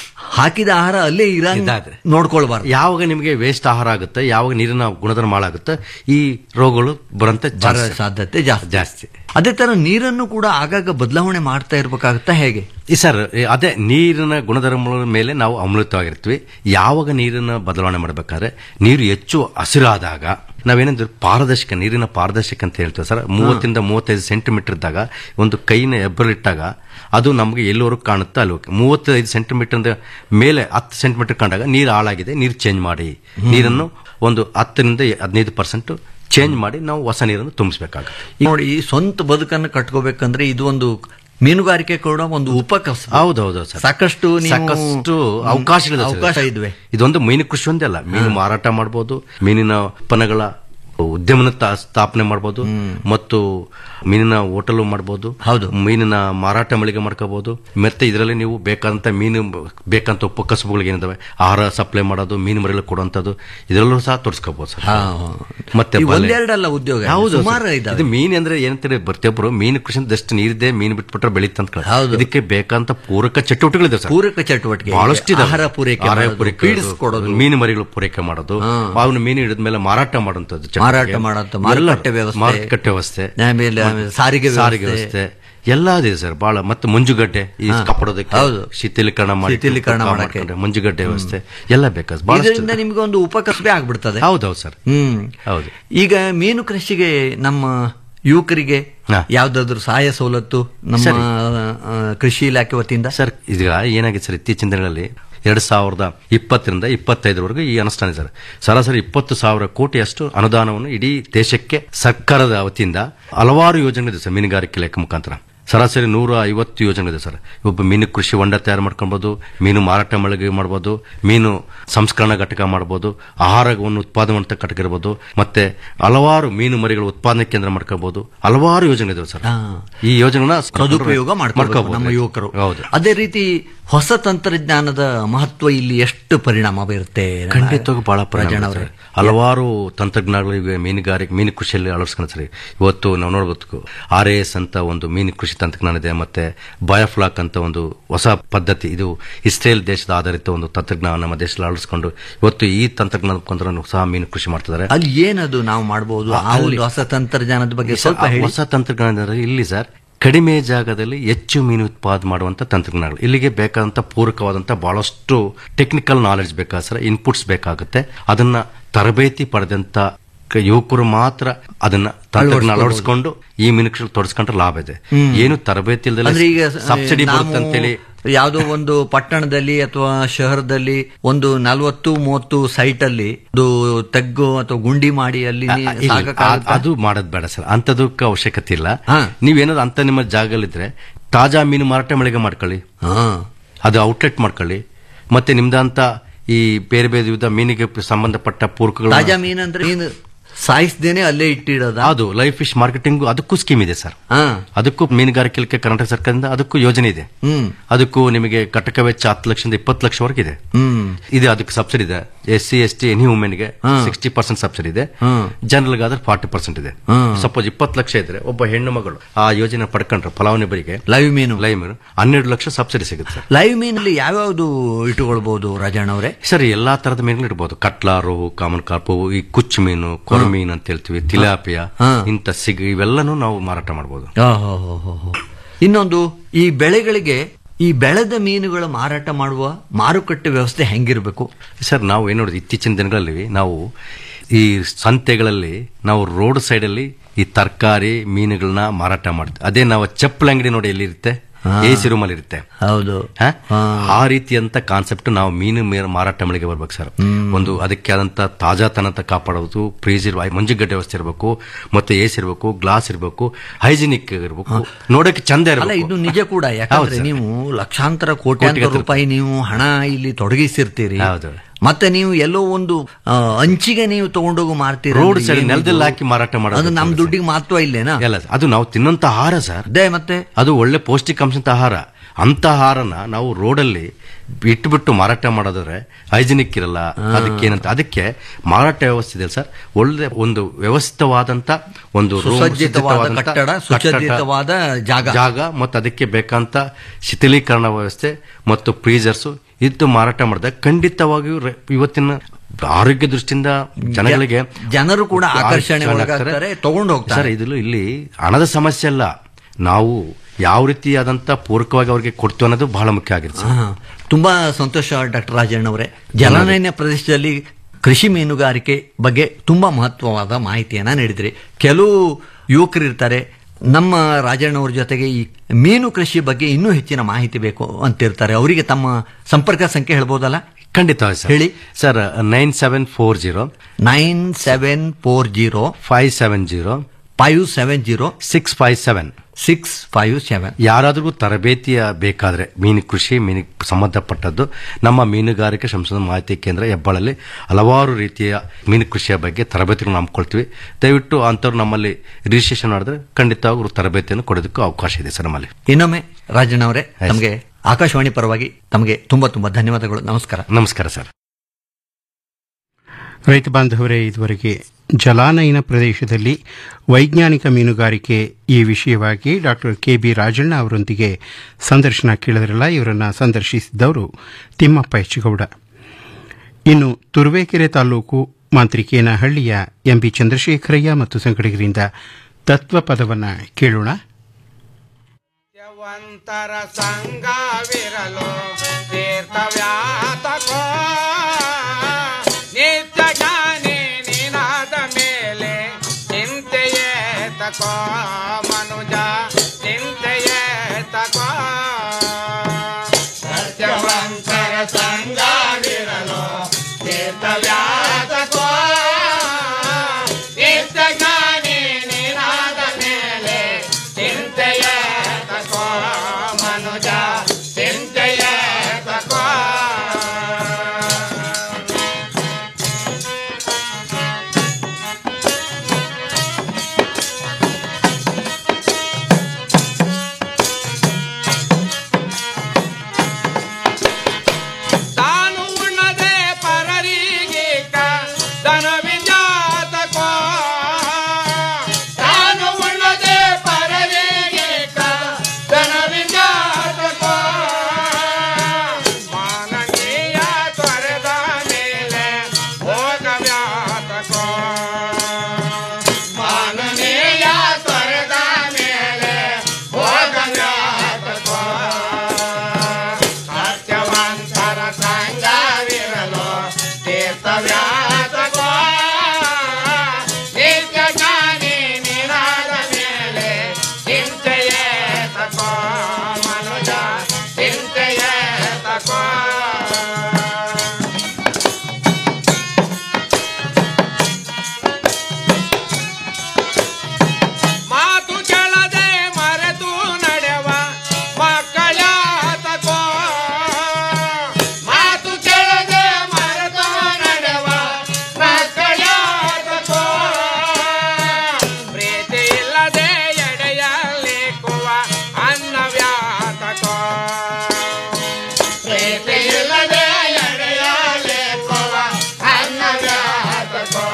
ಹಾಕಿದ ಆಹಾರ ಅಲ್ಲೇ ಇರಂಗ್ ಇದಾದ್ರೆ. ನೋಡ್ಕೊಳ್ಬಾರ್ದು ಯಾವಾಗ ನಿಮಗೆ ವೇಸ್ಟ್ ಆಹಾರ ಆಗುತ್ತೆ ಯಾವಾಗ ನೀರಿನ ಗುಣಧರ್ಮ ಹಾಳಾಗುತ್ತೆ ಈ ರೋಗಗಳು ಬರಂತ ಬರೋ ಸಾಧ್ಯತೆ ಜಾಸ್ತಿ ಜಾಸ್ತಿ ಅದೇ ತರ ನೀರನ್ನು ಕೂಡ ಆಗಾಗ ಬದಲಾವಣೆ ಮಾಡ್ತಾ ಇರ್ಬೇಕಾಗುತ್ತಾ ಹೇಗೆ ಈ ಸರ್ ಈ ಅದೇ ನೀರಿನ ಗುಣಧರ್ಮಗಳ ಮೇಲೆ ನಾವು ಅಮೃತವಾಗಿರ್ತೀವಿ ಯಾವಾಗ ನೀರನ್ನ ಬದಲಾವಣೆ ಮಾಡಬೇಕಾದ್ರೆ ನೀರು ಹೆಚ್ಚು ಹಸಿರಾದಾಗ ನಾವೇನಂದ್ರೆ ಪಾರದರ್ಶಕ ನೀರಿನ ಪಾರದರ್ಶಕ ಅಂತ ಹೇಳ್ತೇವೆ ಸರ್ ಮೂವತ್ತಿಂದ ಮೂವತ್ತೈದು ಸೆಂಟಿಮೀಟರ್ ಇದ್ದಾಗ ಒಂದು ಕೈನ ಎಬ್ಬರಿಟ್ಟಾಗ ಅದು ನಮಗೆ ಎಲ್ಲವರೆಗೂ ಕಾಣುತ್ತೆ ಅಲ್ಲಿ ಹೋಗಿ ಮೂವತ್ತೈದು ಸೆಂಟಿಮೀಟರ್ ಮೇಲೆ ಹತ್ತು ಸೆಂಟಿಮೀಟರ್ ಕಂಡಾಗ ನೀರು ಹಾಳಾಗಿದೆ ನೀರು ಚೇಂಜ್ ಮಾಡಿ ನೀರನ್ನು ಒಂದು ಹತ್ತರಿಂದ ಹದಿನೈದು ಪರ್ಸೆಂಟ್ ಚೇಂಜ್ ಮಾಡಿ ನಾವು ಹೊಸ ನೀರನ್ನು ತುಂಬಿಸ್ಬೇಕಾಗುತ್ತೆ ಈಗ ನೋಡಿ ಸ್ವಂತ ಬದುಕನ್ನು ಕಟ್ಕೋಬೇಕಂದ್ರೆ ಇದು ಒಂದು ಮೀನುಗಾರಿಕೆ ಕೂಡ ಒಂದು ಉಪಕಸ ಹೌದೌದು ಸರ್ ಸಾಕಷ್ಟು ನೀವು- ಸಾಕಷ್ಟು ಅವಕಾಶಗಳಿದೆ ಸರ್. ಅವಕಾಶ ಇದ್ವೆ ಇದೊಂದು ಮೀನು ಕೃಷಿ ಒಂದೇ ಅಲ್ಲ ಮೀನು ಮಾರಾಟ ಮಾಡಬಹುದು ಮೀನಿನ ಉತ್ಪನ್ನಗಳ ಉದ್ಯಮನ ತಾ- ಸ್ಥಾಪನೆ ಮಾಡಬಹುದು ಮತ್ತು ಮೀನಿನ ಹೋಟೆಲ್ ಮಾಡಬಹುದು ಹೌದು ಮೀನಿನ ಮಾರಾಟ ಮಳಿಗೆ ಮಾಡ್ಕೋಬಹುದು ಮತ್ತೆ ಇದರಲ್ಲಿ ನೀವು ಬೇಕಾದಂತ ಮೀನು ಬೇಕಂತ ಉಪಕಸಬುಗಳಿಗೆ ಏನಿದಾವೆ ಆಹಾರ ಸಪ್ಲೈ ಮಾಡೋದು ಮೀನು ಮರಿಗಳು ಕೊಡುವಂತದ್ದು ಇದರಲ್ಲೂ ಸಹ ತೋರಿಸ್ಕೋಬಹುದು ಸರ್ ಹಾ. ಮತ್ತೆ ಈ ಬಲೆ. ಒಂದೆರಡಲ್ಲ ಉದ್ಯೋಗ ಹೌದು ಸುಮಾರು ಸರ್. ಇದಾವೆ. ಇದು ಮೀನು ಅಂದ್ರೆ ಏನಂತಾರೆ ಪ್ರತಿಯೊಬ್ಬರು ಮೀನು ಕೃಷಿ ಜಸ್ಟ್ ನೀರಿದೆ ಮೀನು ಬಿಟ್ಬಿಟ್ರೆ ಬೆಳೀತಂತ ಇದಕ್ಕೆ ಬೇಕಂತ ಪೂರಕ ಚಟುವಟಿಕೆಗಳಿದೆ ಸರ್ ಪೂರಕ ಚಟುವಟಿಕೆ ಬಹಳಷ್ಟು ಇದಾವೆ. ಆಹಾರ ಪೂರೈಕೆ ಆಹಾರ ಮಾಡೋದು, ಪೂರೈಕೆ feeds ಮಾಡೋದು, ಕೊಡೋದು. ಮೀನು ಮರಿಗಳು ಪೂರೈಕೆ ಮಾಡೋದು ಅವನು ಮೀನು ಹಿಡಿದ್ಮೇಲೆ ಮಾರಾಟ ಮಾಡುವಂತದ್ದು ಚಟುವಟಿಕೆ. ಮಾರಾಟ ಮಾಡೋದು, ಎಲ್ಲ ಮಾರುಕಟ್ಟೆ ವ್ಯವಸ್ಥೆ. ಮಾರುಕಟ್ಟೆ ವ್ಯವಸ್ಥೆ ಆಮೇಲೆ ಮತ್ತೆ ಸಾರಿಗೆ ಸಾರಿಗೆ ವ್ಯವಸ್ಥೆ. ವ್ಯವಸ್ಥೆ ಎಲ್ಲ ಇದೆ ಸರ್ ಬಹಳ ಮತ್ತೆ ಮಂಜುಗಡ್ಡೆ ಈ ಹಾ. ಕಾಪಾಡೋದಕ್ಕೆ ಹೌದು. ಶೀತಲೀಕರಣ ಮಾಡಿ ಶೀತಲೀಕರಣ ತೂಕ ಮಾಡಕ್ಕೆ. ಮಾಡ್ಕೊಂಡ್ರೆ ಮಂಜುಗಡ್ಡೆ ವ್ಯವಸ್ಥೆ ಎಲ್ಲ ಬೇಕಾದ ಬಹಳಷ್ಟು ಇದರಿಂದ ನಿಮ್ಗೆ ಒಂದು ಉಪಕಸಬೆ ಆಗ್ಬಿಡ್ತದೆ ಹೌದೌದು ಸರ್ ಹ್ಮ್ ಹೌದು ಈಗ ಮೀನು ಕೃಷಿಗೆ ನಮ್ಮ ಯುವಕರಿಗೆ ಯಾವ್ದಾದ್ರು ಸಹಾಯ ಸವಲತ್ತು ನಮ್ಮ ಸರಿ. ಆ, ಕೃಷಿ ಇಲಾಖೆ ವತಿಯಿಂದ ಸರ್ ಈಗ ಏನಾಗಿದೆ ಸರ್ ಇತ್ತೀಚಿನ ದಿನಗಳಲ್ಲಿ ಎರಡ್ ಸಾವಿರದ ಇಪ್ಪತ್ತರಿಂದ ಇಪ್ಪತ್ತೈದರವರೆಗೂ ಈ ಅನುಷ್ಠಾನ ಇದೆ ಸರ್ ಸರಾಸರಿ ಇಪ್ಪತ್ತು ಸಾವಿರ ಕೋಟಿಯಷ್ಟು ಅನುದಾನವನ್ನು ಇಡೀ ದೇಶಕ್ಕೆ ಸರ್ಕಾರದ ವತಿಯಿಂದ ಹಲವಾರು ಯೋಜನೆಗಳಿದೆ ಸರ್ ಮೀನುಗಾರಿಕೆ ಇಲಾಖೆ ಮುಖಾಂತರ ಸರಾಸರಿ ನೂರ ಐವತ್ತು ಯೋಜನೆಗಳಿದೆ ಸರ್ ಒಬ್ಬ ಮೀನು ಕೃಷಿ ಹೊಂಡ ತಯಾರು ಮಾಡ್ಕೊಳ್ಬೋದು ಮೀನು ಮಾರಾಟ ಮಳಿಗೆ ಮಾಡ್ಬೋದು ಮೀನು ಸಂಸ್ಕರಣಾ ಘಟಕ ಮಾಡ್ಬೋದು ಆಹಾರವನ್ನು ಉತ್ಪಾದನೆ ಮಾಡುವಂತ ಘಟಕ ಇರ್ಬೋದು ಮತ್ತೆ ಹಲವಾರು ಮೀನು ಮರಿಗಳ ಉತ್ಪಾದನೆ ಕೇಂದ್ರ ಮಾಡ್ಕೋಬಹುದು ಹಲವಾರು ಯೋಜನೆ ಇದಾವೆ ಸರ್ ಹಾ. ಈ ಯೋಜನೆಗಳನ್ನ ಸದುಪಯೋಗ ಮಾಡ್ಕೋಬೇಕು ಮಾಡ್ಕೋಬಹುದು. ನಮ್ಮ ಯುವಕರು ಹೌದು ಅದೇ ರೀತಿ ಹೊಸ ತಂತ್ರಜ್ಞಾನದ ಮಹತ್ವ ಇಲ್ಲಿ ಎಷ್ಟು ಪರಿಣಾಮ ಬೀರುತ್ತೆ ಖಂಡಿತವಾಗಿ ಬಹಳ ರಾಜಣ್ಣ ಪರಿಣಾಮ ಅವರೇ. ಇದೆ. ಹಲವಾರು ತಂತ್ರಜ್ಞಾನಗಳು ಇವೆ ಮೀನುಗಾರಿಕೆ ಮೀನು ಕೃಷಿಯಲ್ಲಿ ಅಳವಡಿಸ್ಕೊಂಡು ಸರಿ ಇವತ್ತು ನಾವು ನೋಡಬೇಕು ಆರ್ ಎಸ್ ಅಂತ ಒಂದು ಮೀನು ಕೃಷಿ ತಂತ್ರಜ್ಞಾನ ಇದೆ ಮತ್ತೆ ಬಯೋಫ್ಲಾಕ್ ಅಂತ ಒಂದು ಹೊಸ ಪದ್ಧತಿ ಇದು ಇಸ್ರೇಲ್ ದೇಶದ ಆಧಾರಿತ ಒಂದು ತಂತ್ರಜ್ಞಾನ ನಮ್ಮ ದೇಶದಲ್ಲಿ ಅಳವಡಿಸಿಕೊಂಡು ಇವತ್ತು ಈ ತಂತ್ರಜ್ಞಾನ ಮುಖಾಂತರ ಸಹ ಮೀನು ಕೃಷಿ ಮಾಡ್ತಿದ್ದಾರೆ ಅಲ್ಲಿ ಏನದು ನಾವು ಮಾಡಬಹುದು ಆ ಅಲ್ಲಿ- ಒಂದು ಹೊಸ ತಂತ್ರಜ್ಞಾನದ ಬಗ್ಗೆ ಸರ್, ಸ್ವಲ್ಪ ಆ ಹೇಳಿ ಹೊಸ ತಂತ್ರಜ್ಞಾನದಲ್ಲಿ ಇಲ್ಲಿ ಸರ್ ಕಡಿಮೆ ಜಾಗದಲ್ಲಿ ಹೆಚ್ಚು ಮೀನು ಉತ್ಪಾದನೆ ಮಾಡುವಂತ ತಂತ್ರಜ್ಞಾನಗಳು ಇಲ್ಲಿಗೆ ಬೇಕಾದಂತ ಪೂರಕವಾದಂತ ಬಹಳಷ್ಟು ಟೆಕ್ನಿಕಲ್ ನಾಲೆಡ್ಜ್ ಬೇಕಾ ಸರ್ ಇನ್ಪುಟ್ಸ್ ಬೇಕಾಗುತ್ತೆ ಅದನ್ನ ತರಬೇತಿ ಪಡೆದಂತ ಕ- ಯುವಕರು ಮಾತ್ರ ಅದನ್ನ ತಂತ್ರಜ್ಞಾನ ಅಳವಡಿಸ್ಕೊಂಡು ಈ ಮೀನು ಕೃಷಿ ತೊಡಸ್ಕೊಂಡ್ರೆ ಲಾಭ ಇದೆ ಹ್ಮ್. ಏನು ತರಬೇತಿ ಅಂದ್ರೆ ಇಲ್ಲದೆ ಈಗ ಸಬ್ಸಿಡಿ ನಾವು ಬರುತ್ತೆ ಅಂತೇಳಿ ಯಾವುದೋ ಒಂದು ಪಟ್ಟಣದಲ್ಲಿ ಅಥವಾ ಶಹರದಲ್ಲಿ ಒಂದು ನಲವತ್ತು ಮೂವತ್ತು ಸೈಟ್ ಅಲ್ಲಿ ಒಂದು ತೆಗ್ಗು ಅಥವಾ ಗುಂಡಿ ಮಾಡಿ ಅಲ್ಲಿ ನೀ- ಇಲ್ಲ, ಸಾಕಾಗತ್ತಾ? ಆ- ಅದು ಮಾಡೋದ್ ಬೇಡ ಸರ್ ಅಂತದಕ್ಕೆ ಅವಶ್ಯಕತೆ ಇಲ್ಲ ನೀವೇನಾದ್ರು ಅಂತ ನಿಮ್ಮ ಜಾಗದಲ್ಲಿದ್ರೆ ತಾಜಾ ಮೀನು ಮಾರಾಟ ಮಳಿಗೆ ಮಾಡ್ಕೊಳ್ಳಿ ಅದು ಔಟ್ಲೆಟ್ ಮಾಡ್ಕೊಳ್ಳಿ ಮತ್ತೆ ನಿಮ್ದಂತ ಈ ಬೇರೆ ಬೇರೆ ವಿಧ ಮೀನಿಗೆ ಸಂಬಂಧಪಟ್ಟ ಪೂರಕಗಳು ತಾಜಾ ಮೀನು ಅಂದ್ರೆ ಮೀನು ಸಾಯಿಸ್ದೇನೆ ಅಲ್ಲೇ ಇಟ್ಟಿಡೋದ ಅದು ಲೈಫ್ ಫಿಶ್ ಮಾರ್ಕೆಟಿಂಗ್ ಅದಕ್ಕೂ ಸ್ಕೀಮ್ ಇದೆ ಸರ್ ಅದಕ್ಕೂ ಮೀನುಗಾರಿಕೆ ಇಲಾಖೆ ಕರ್ನಾಟಕ ಸರ್ಕಾರದಿಂದ ಅದಕ್ಕೂ ಯೋಜನೆ ಇದೆ ಹ್ಮ್ ಅದಕ್ಕೂ ನಿಮಗೆ ಘಟಕ ವೆಚ್ಚ ಹತ್ತು ಲಕ್ಷದಿಂದ ಇಪ್ಪತ್ತು ಲಕ್ಷವರೆಗೆ ಇದೆ ಹ್ಮ್ ಇದೆ ಅದಕ್ಕೆ ಸಬ್ಸಿಡಿ ಇದೆ S C S T any ವುಮೆನ್ಗೆ ಸಿಕ್ಸ್ಟಿ ಪರ್ಸೆಂಟ್ ಸಬ್ಸಿಡಿ ಇದೆ ಜನರಲ್ ಆದ್ರೆ ಫಾರ್ಟಿ ಪರ್ಸೆಂಟ್ ಇದೆ ಸಪೋಸ್ ಇಪ್ಪತ್ತು ಲಕ್ಷ ಇದ್ರೆ ಒಬ್ಬ ಹೆಣ್ಣು ಮಗಳು ಆ ಯೋಜನೆ ಪಡ್ಕೊಂಡ್ರೆ ಫಲಾನುಭವಿಗೆ ಲೈವ್ ಮೀನು ಲೈವ್ ಮೀನು ಹನ್ನೆರಡು ಲಕ್ಷ ಸಬ್ಸಿಡಿ ಸಿಗುತ್ತೆ ಸರ್ ಲೈವ್ ಮೀನಲ್ಲಿ ಯಾವ್ಯಾವ್ದು ಇಟ್ಟುಕೊಳ್ಬಹುದು ರಾಜಣ್ಣ ಅವರೇ ಸರ್ ಎಲ್ಲಾ ತರದ ಮೀನುಗಳು ಇರ್ಬೋದು ಕಟ್ಲಾ ರೋಹು ಕಾಮನ್ ಕಾರ್ಪು ಈ ಕುಚ್ಚು ಮೀನು ಕೊರ ಮೀನು ಅಂತ ಹೇಳ್ತೀವಿ ತಿಲಾಪಿಯ ಇಂಥ ಸಿಗ್ ಇವೆಲ್ಲನೂ ನಾವು ಮಾರಾಟ ಮಾಡಬಹುದು ಆಹೋಹೋಹೋಹೋ. ಇನ್ನೊಂದು ಈ ಬೆಳೆಗಳಿಗೆ ಈ ಬೆಳೆದ ಮೀನುಗಳ ಮಾರಾಟ ಮಾಡುವ ಮಾರುಕಟ್ಟೆ ವ್ಯವಸ್ಥೆ ಹೆಂಗಿರಬೇಕು ಸರ್ ನಾವು ಏನು ನೋಡಿದ್ವಿ ಇತ್ತೀಚಿನ ದಿನಗಳಲ್ಲಿ ನಾವು ಈ ಸಂತೆಗಳಲ್ಲಿ ನಾವು ರೋಡ್ ಸೈಡ್ ಅಲ್ಲಿ ಈ ತರಕಾರಿ ಮೀನುಗಳನ್ನ ಮಾರಾಟ ಮಾಡ್ತೀವಿ ಅದೇ ನಾವು ಚಪ್ಪಲ್ ಅಂಗಡಿ ನೋಡಿ ಎಲ್ಲಿರುತ್ತೆ ಎ ಸಿ ರೂಮಲ್ಲಿ ಇರುತ್ತೆ ಹೌದು ಹ? ಆ ರೀತಿಯಂತ ಕಾನ್ಸೆಪ್ಟ್ ನಾವು ಮೀನು ಮೇ- ಮಾರಾಟ ಮಳಿಗೆ ಬರ್ಬೇಕು ಸರ್ ಒಂದು ಅದಕ್ಕೆ ಆದಂತ ತಾಜಾತನ ಅಂತ ಕಾಪಾಡೋದು ಫ್ರೀಜ್ ಇರುವ ಮಂಜುಗಡ್ಡೆ ವ್ಯವಸ್ಥೆ ಇರಬೇಕು ಮತ್ತೆ ಎ ಸಿ ಇರಬೇಕು ಗ್ಲಾಸ್ ಇರಬೇಕು ಹೈಜಿನಿಕ್ ಇರಬೇಕು ನೋಡಕ್ಕೆ ಚಂದ ಅಲ್ಲ ಇರಬೇಕು ಇದು ನಿಜ ಕೂಡ ಯಾಕಂದ್ರೆ ನೀವು ಲಕ್ಷಾಂತರ ಕೋಟ್ಯಾಂತರ ಕೋಟಿಗಟ್ಟಲೆ ರೂಪಾಯಿ ನೀವು ಹಣ ಇಲ್ಲಿ ತೊಡಗಿಸಿರ್ತೀರಿ ಹೌದು. ಮತ್ತೆ ನೀವು ಎಲ್ಲೋ ಒಂದು ಆ, ಅಂಚಿಗೆ ನೀವು ತಗೊಂಡೋಗಿ ಮಾರ್ತೀರಿ ರೋಡ್ ಅಂದ್ರೆ ಸೈಡ್ ಏನು ನೆಲದಲ್ಲಿ ಇದು? ಹಾಕಿ ಮಾರಾಟ ಮಾಡೋದು ಅದು ನಮ್ ದುಡ್ಡಿಗೆ ಮಹತ್ವ ಇಲ್ಲೇನಾ ಎಲ್ಲ ಅದು ನಾವು ತಿನ್ನಂತ ಆಹಾರ ಸರ್ ಅದೇ ಮತ್ತೆ ಅದು ಒಳ್ಳೆ ಪೌಷ್ಟಿಕಾಂಶಂತ ಆಹಾರ ಅಂತ ಆಹಾರನ ನಾವು ರೋಡಲ್ಲಿ ಇಟ್ಬಿಟ್ಟು ಮಾರಾಟ ಮಾಡೋದಾದ್ರೆ ಹೈಜಿನಿಕ್ ಇರಲ್ಲ ಅದಕ್ಕೆ ಏನಂತ ಅದಕ್ಕೆ ಮಾರಾಟ ವ್ಯವಸ್ಥೆ ಇದೆ ಸರ್ ಒಳ್ಳೆ ಒಂದು ವ್ಯವಸ್ಥಿತವಾದಂತ ಒಂದು room, ಸುಸಜ್ಜಿತವಾದ ಸುಸಜ್ಜಿತವಾದಂತ ಕಟ್ಟಡ, ಸುಸಜ್ಜಿತವಾದ ಜಾಗ. ಜಾಗ ಮತ್ತು ಅದಕ್ಕೆ ಬೇಕಂತ ಶಿಥಿಲೀಕರಣ ವ್ಯವಸ್ಥೆ ಮತ್ತು ಫ್ರೀಜರ್ಸ್ ಇದು ಮಾರಾಟ ಮಾಡಿದಾಗ ಖಂಡಿತವಾಗಿಯೂ ರೆ- ಇವತ್ತಿನ ಆರೋಗ್ಯ ದೃಷ್ಟಿಯಿಂದ ಜನಗಳಿಗೆ ಜನರು ಕೂಡ ಆಕರ್ಷಣೆ ಆಗ್ತಾರೆ. ಒಳಗಾಗ್ತಾರೆ, ತಗೊಂಡು ಹೋಗ್ತಾರೆ. ಸರ್ ಇದು ಇಲ್ಲಿ ಹಣದ ಸಮಸ್ಯೆ ಅಲ್ಲ ನಾವು ಯಾವ ರೀತಿಯಾದಂತ ಪೂರಕವಾಗಿ ಅವ್ರಿಗೆ ಕೊಡ್ತು ಅನ್ನೋದು ಬಹಳ ಮುಖ್ಯ ಆಗಿರುತ್ತೆ ಸರ್. ಹಾ. ತುಂಬಾ ಸಂತೋಷ ಡಾಕ್ಟರ್ ರಾಜಣ್ಣ ಅವರೇ ಜಲಾನಯನ ಪ್ರದೇಶದಲ್ಲಿ ಕೃಷಿ ಮೀನುಗಾರಿಕೆ ಬಗ್ಗೆ ತುಂಬಾ ಮಹತ್ವವಾದ ಮಾಹಿತಿಯನ್ನ ನೀಡಿದ್ರಿ ಕೆಲವು ಯುವಕರು ಇರ್ತಾರೆ ನಮ್ಮ ರಾಜಣ್ಣವ್ರ ಜೊತೆಗೆ ಈ ಮೀನು ಕೃಷಿ ಬಗ್ಗೆ ಇನ್ನೂ ಹೆಚ್ಚಿನ ಮಾಹಿತಿ ಬೇಕು ಅಂತಿರ್ತಾರೆ ಅವರಿಗೆ ತಮ್ಮ ಸಂಪರ್ಕ ಸಂಖ್ಯೆ ಹೇಳ್ಬೋದಲ್ಲ ಖಂಡಿತವಾಗಿ ಸರ್ ಹೇಳಿ sir nine seven four zero nine seven four zero five seven zero five seven zero six five seven six five seven ಯಾರಾದರೂ ತರಬೇತಿಯ ಬೇಕಾದ್ರೆ ಮೀನು ಕೃಷಿ ಮೀನಿಗೆ ಸಂಬಂಧಪಟ್ಟದ್ದು ನಮ್ಮ ಮೀನುಗಾರಿಕೆ ಸಂಶೋಧನಾ ಮಾಹಿತಿ ಕೇಂದ್ರ ಹೆಬ್ಬಾಳಲ್ಲಿ ಹಲವಾರು ರೀತಿಯ ಮೀನು ಕೃಷಿಯ ಬಗ್ಗೆ ತರಬೇತಿಗಳನ್ನು ಹಮ್ಮಿಕೊಳ್ತೀವಿ ದಯವಿಟ್ಟು ಅಂಥವ್ರು ನಮ್ಮಲ್ಲಿ ರಿಜಿಸ್ಟ್ರೇಷನ್ ಮಾಡಿದ್ರೆ ಖಂಡಿತವಾಗಿ ಅವರು ತರಬೇತಿಯನ್ನು ಕೊಡೋದಕ್ಕೂ ಅವಕಾಶ ಇದೆ ಸರ್ ನಮ್ಮಲ್ಲಿ ಇನ್ನೊಮ್ಮೆ ರಾಜಣ್ಣ ಅವರೇ ತಮಗೆ ಆಕಾಶವಾಣಿ ಪರವಾಗಿ ತಮಗೆ ತುಂಬಾ ತುಂಬಾ ಧನ್ಯವಾದಗಳು ನಮಸ್ಕಾರ ನಮಸ್ಕಾರ ಸರ್ ರೈತ ಬಾಂಧವರೇ ಇದುವರೆಗೆ ಜಲಾನಯನ ಪ್ರದೇಶದಲ್ಲಿ ವೈಜ್ಞಾನಿಕ ಮೀನುಗಾರಿಕೆ ಈ ವಿಷಯವಾಗಿ ಡಾಕ್ಟರ್ ಕೆ ಬಿ ರಾಜಣ್ಣ ಅವರೊಂದಿಗೆ ಸಂದರ್ಶನ ಕೇಳಿದ್ರಲ್ಲ ಇವರನ್ನ ಸಂದರ್ಶಿಸಿದವರು ತಿಮ್ಮಪ್ಪ ಹೆಚ್ಚಗೌಡ ಇನ್ನು ತುರುವೇಕೆರೆ ತಾಲೂಕು ಮಾಂತ್ರಿಕೇನಹಳ್ಳಿಯ ಎಂಬಿ ಚಂದ್ರಶೇಖರಯ್ಯ ಮತ್ತು ಸಂಗಡಿಗರಿಂದ ತತ್ವ ಪದವನ್ನು ಕೇಳೋಣ ತರ ಸಂಘವಿರಲು ತೀರ್ಥವ್ಯಾತಕೋ ನಿತ್ಯ ಜ್ಞಾನಿ ನೀನಾದ ಮೇಲೆ ಚಿಂತೆಯೇ ತಕೋ ಮನುಜ ಚಿಂತೆಯೇ ತಕೋ ಸತ್ಯವಂತರ ಸಂಘವಿರಲು ತೀರ್ಥವ್ಯಾತಕೋ ನಿತ್ಯ ಜ್ಞಾನಿ ನೀನಾದ ಮೇಲೆ ಚಿಂತೆಯೇ ತಕೋ ಮನುಜ ಚಿಂತೆಯೇ ತಕೋ ತಾನು ಉಣ್ಣದೆ ಪರರಿಗೆ ಧನವಿಜಾತಕೋ ತಾನು ಉಣ್ಣದೆ ಪರರಿಗೆ ಧನವಿಜಾತಕೋ ಮಾನವೀಯ ತೊರೆದ ಮೇಲೆ ಭೋಗವ್ಯಾತಕೋ ಮಾನವೀಯ ತೊರೆದ ಮೇಲೆ ಭೋಗವ್ಯಾತಕೋ ಸತ್ಯವಂತರ ಸಂಘವಿರಲು ತೀರ್ಥವ್ಯಾತಕೋ ನಿತ್ಯ ಜ್ಞಾನಿ ನೀನಾದ ಮೇಲೆ ಚಿಂತೆಯೇ ತಕೋ ಮನುಜ ಚಿಂತೆಯೇ ತಕೋ ಮಾತು ಕೇಳದೆ ಮರೆತು ನಡೆವ ಮಕ್ಕಳಾತಕೋ ಮಾತು ಕೇಳದೆ ಮರೆತು ನಡೆವ ಮಕ್ಕಳಾತಕೋ ಪ್ರೀತಿ ಇಲ್ಲದೆ ಎಡೆಯಲಿಕ್ಕುವ ಅನ್ನವ್ಯಾತಕೋ ಪ್ರೀತಿ ಇಲ್ಲದೆ ಎಡೆಯಲಿಕ್ಕುವ ಅನ್ನವ್ಯಾತಕೋ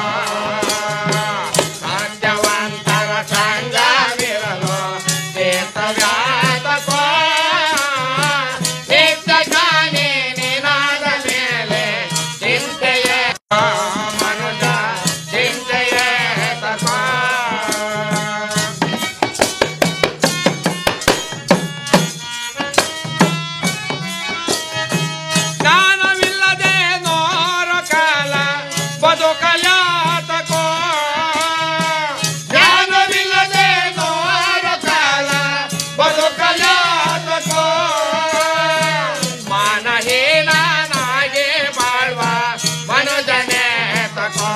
ಸತ್ಯವಂತರ ಸಂಘವಿರಲು ತೀರ್ಥವ್ಯಾತಕೋ ನಿತ್ಯ ಜ್ಞಾನಿ ನೀನಾದ ಮೇಲೆ ಚಿಂತೆಯೇ ಮನುಜ ಚಿಂತೆಯೇ ತಕೋ ಜ್ಞಾನವಿಲ್ಲದೆ ನೋರ ಕಾಲ ಬದುಕಲಾತಕೋ ಜ್ಞಾನವಿಲ್ಲದೆ ನೋರ ಕಾಲ ಬದುಕಲಾತಕೋ ಮಾನಹೀನಾಗಿ ಬಾಳ್ವ ಮನುಜನೇ ತಕೋ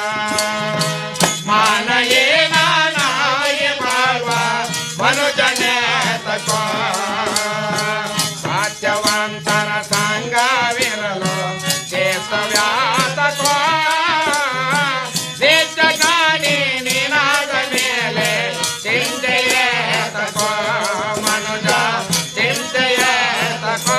ಮಾನಹೀನಾಗಿ ಬಾಳ್ವ ಮನುಜನೇ ತಕೋ ಸತ್ಯವಂತರ ಸಂಘವಿರಲು ಚೇತವ್ಯಾತಕೋ ನಿತ್ಯ ಜ್ಞಾನಿ ನೀನಾದ ಮೇಲೆ ಚಿಂತೆಯೇ ತಕೋ ಮನುಜ ಚಿಂತೆಯೇ ತಕೋ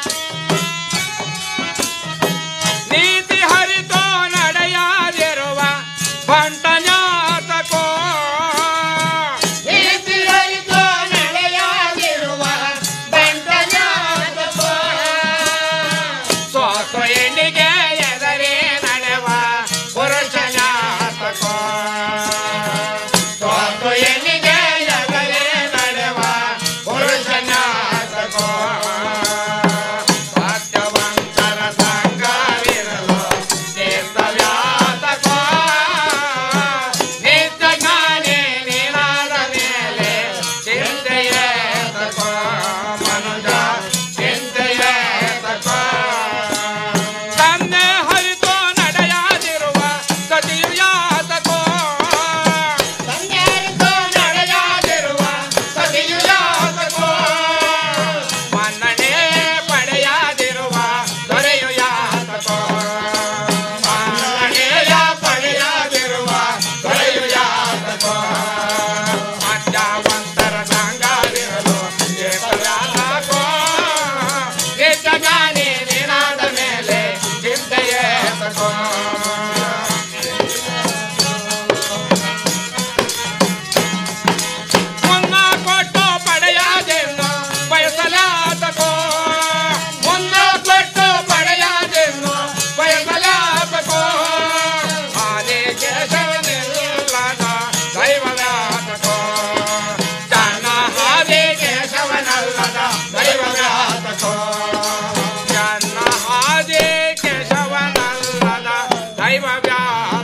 ನೀತಿ ಹರಿತೋ ನಡೆಯದಿರುವ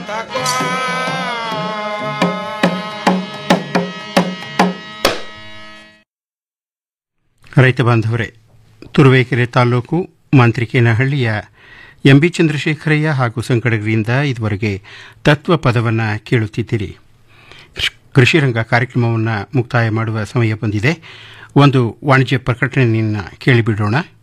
ತಕೋ ರೈತ ಬಾಂಧವರೇ ತುರುವೇಕೆರೆ ತಾಲೂಕು ಮಾಂತ್ರಿಕೇನಹಳ್ಳಿಯ ಎಂಬಿ ಚಂದ್ರಶೇಖರಯ್ಯ ಹಾಗೂ ಸಂಕಟಗರಿಂದ ಇದುವರೆಗೆ ತತ್ವ ಪದವನ್ನು ಕೇಳುತ್ತಿದ್ದೀರಿ ಕೃಷ್- ಕೃಷಿರಂಗ ಕಾರ್ಯಕ್ರಮವನ್ನು ಮುಕ್ತಾಯ ಮಾಡುವ ಸಮಯ ಬಂದಿದೆ ಒಂದು ವಾಣಿಜ್ಯ ಪ್ರಕಟಣೆಯನ್ನು ಕೇಳಿಬಿಡೋಣ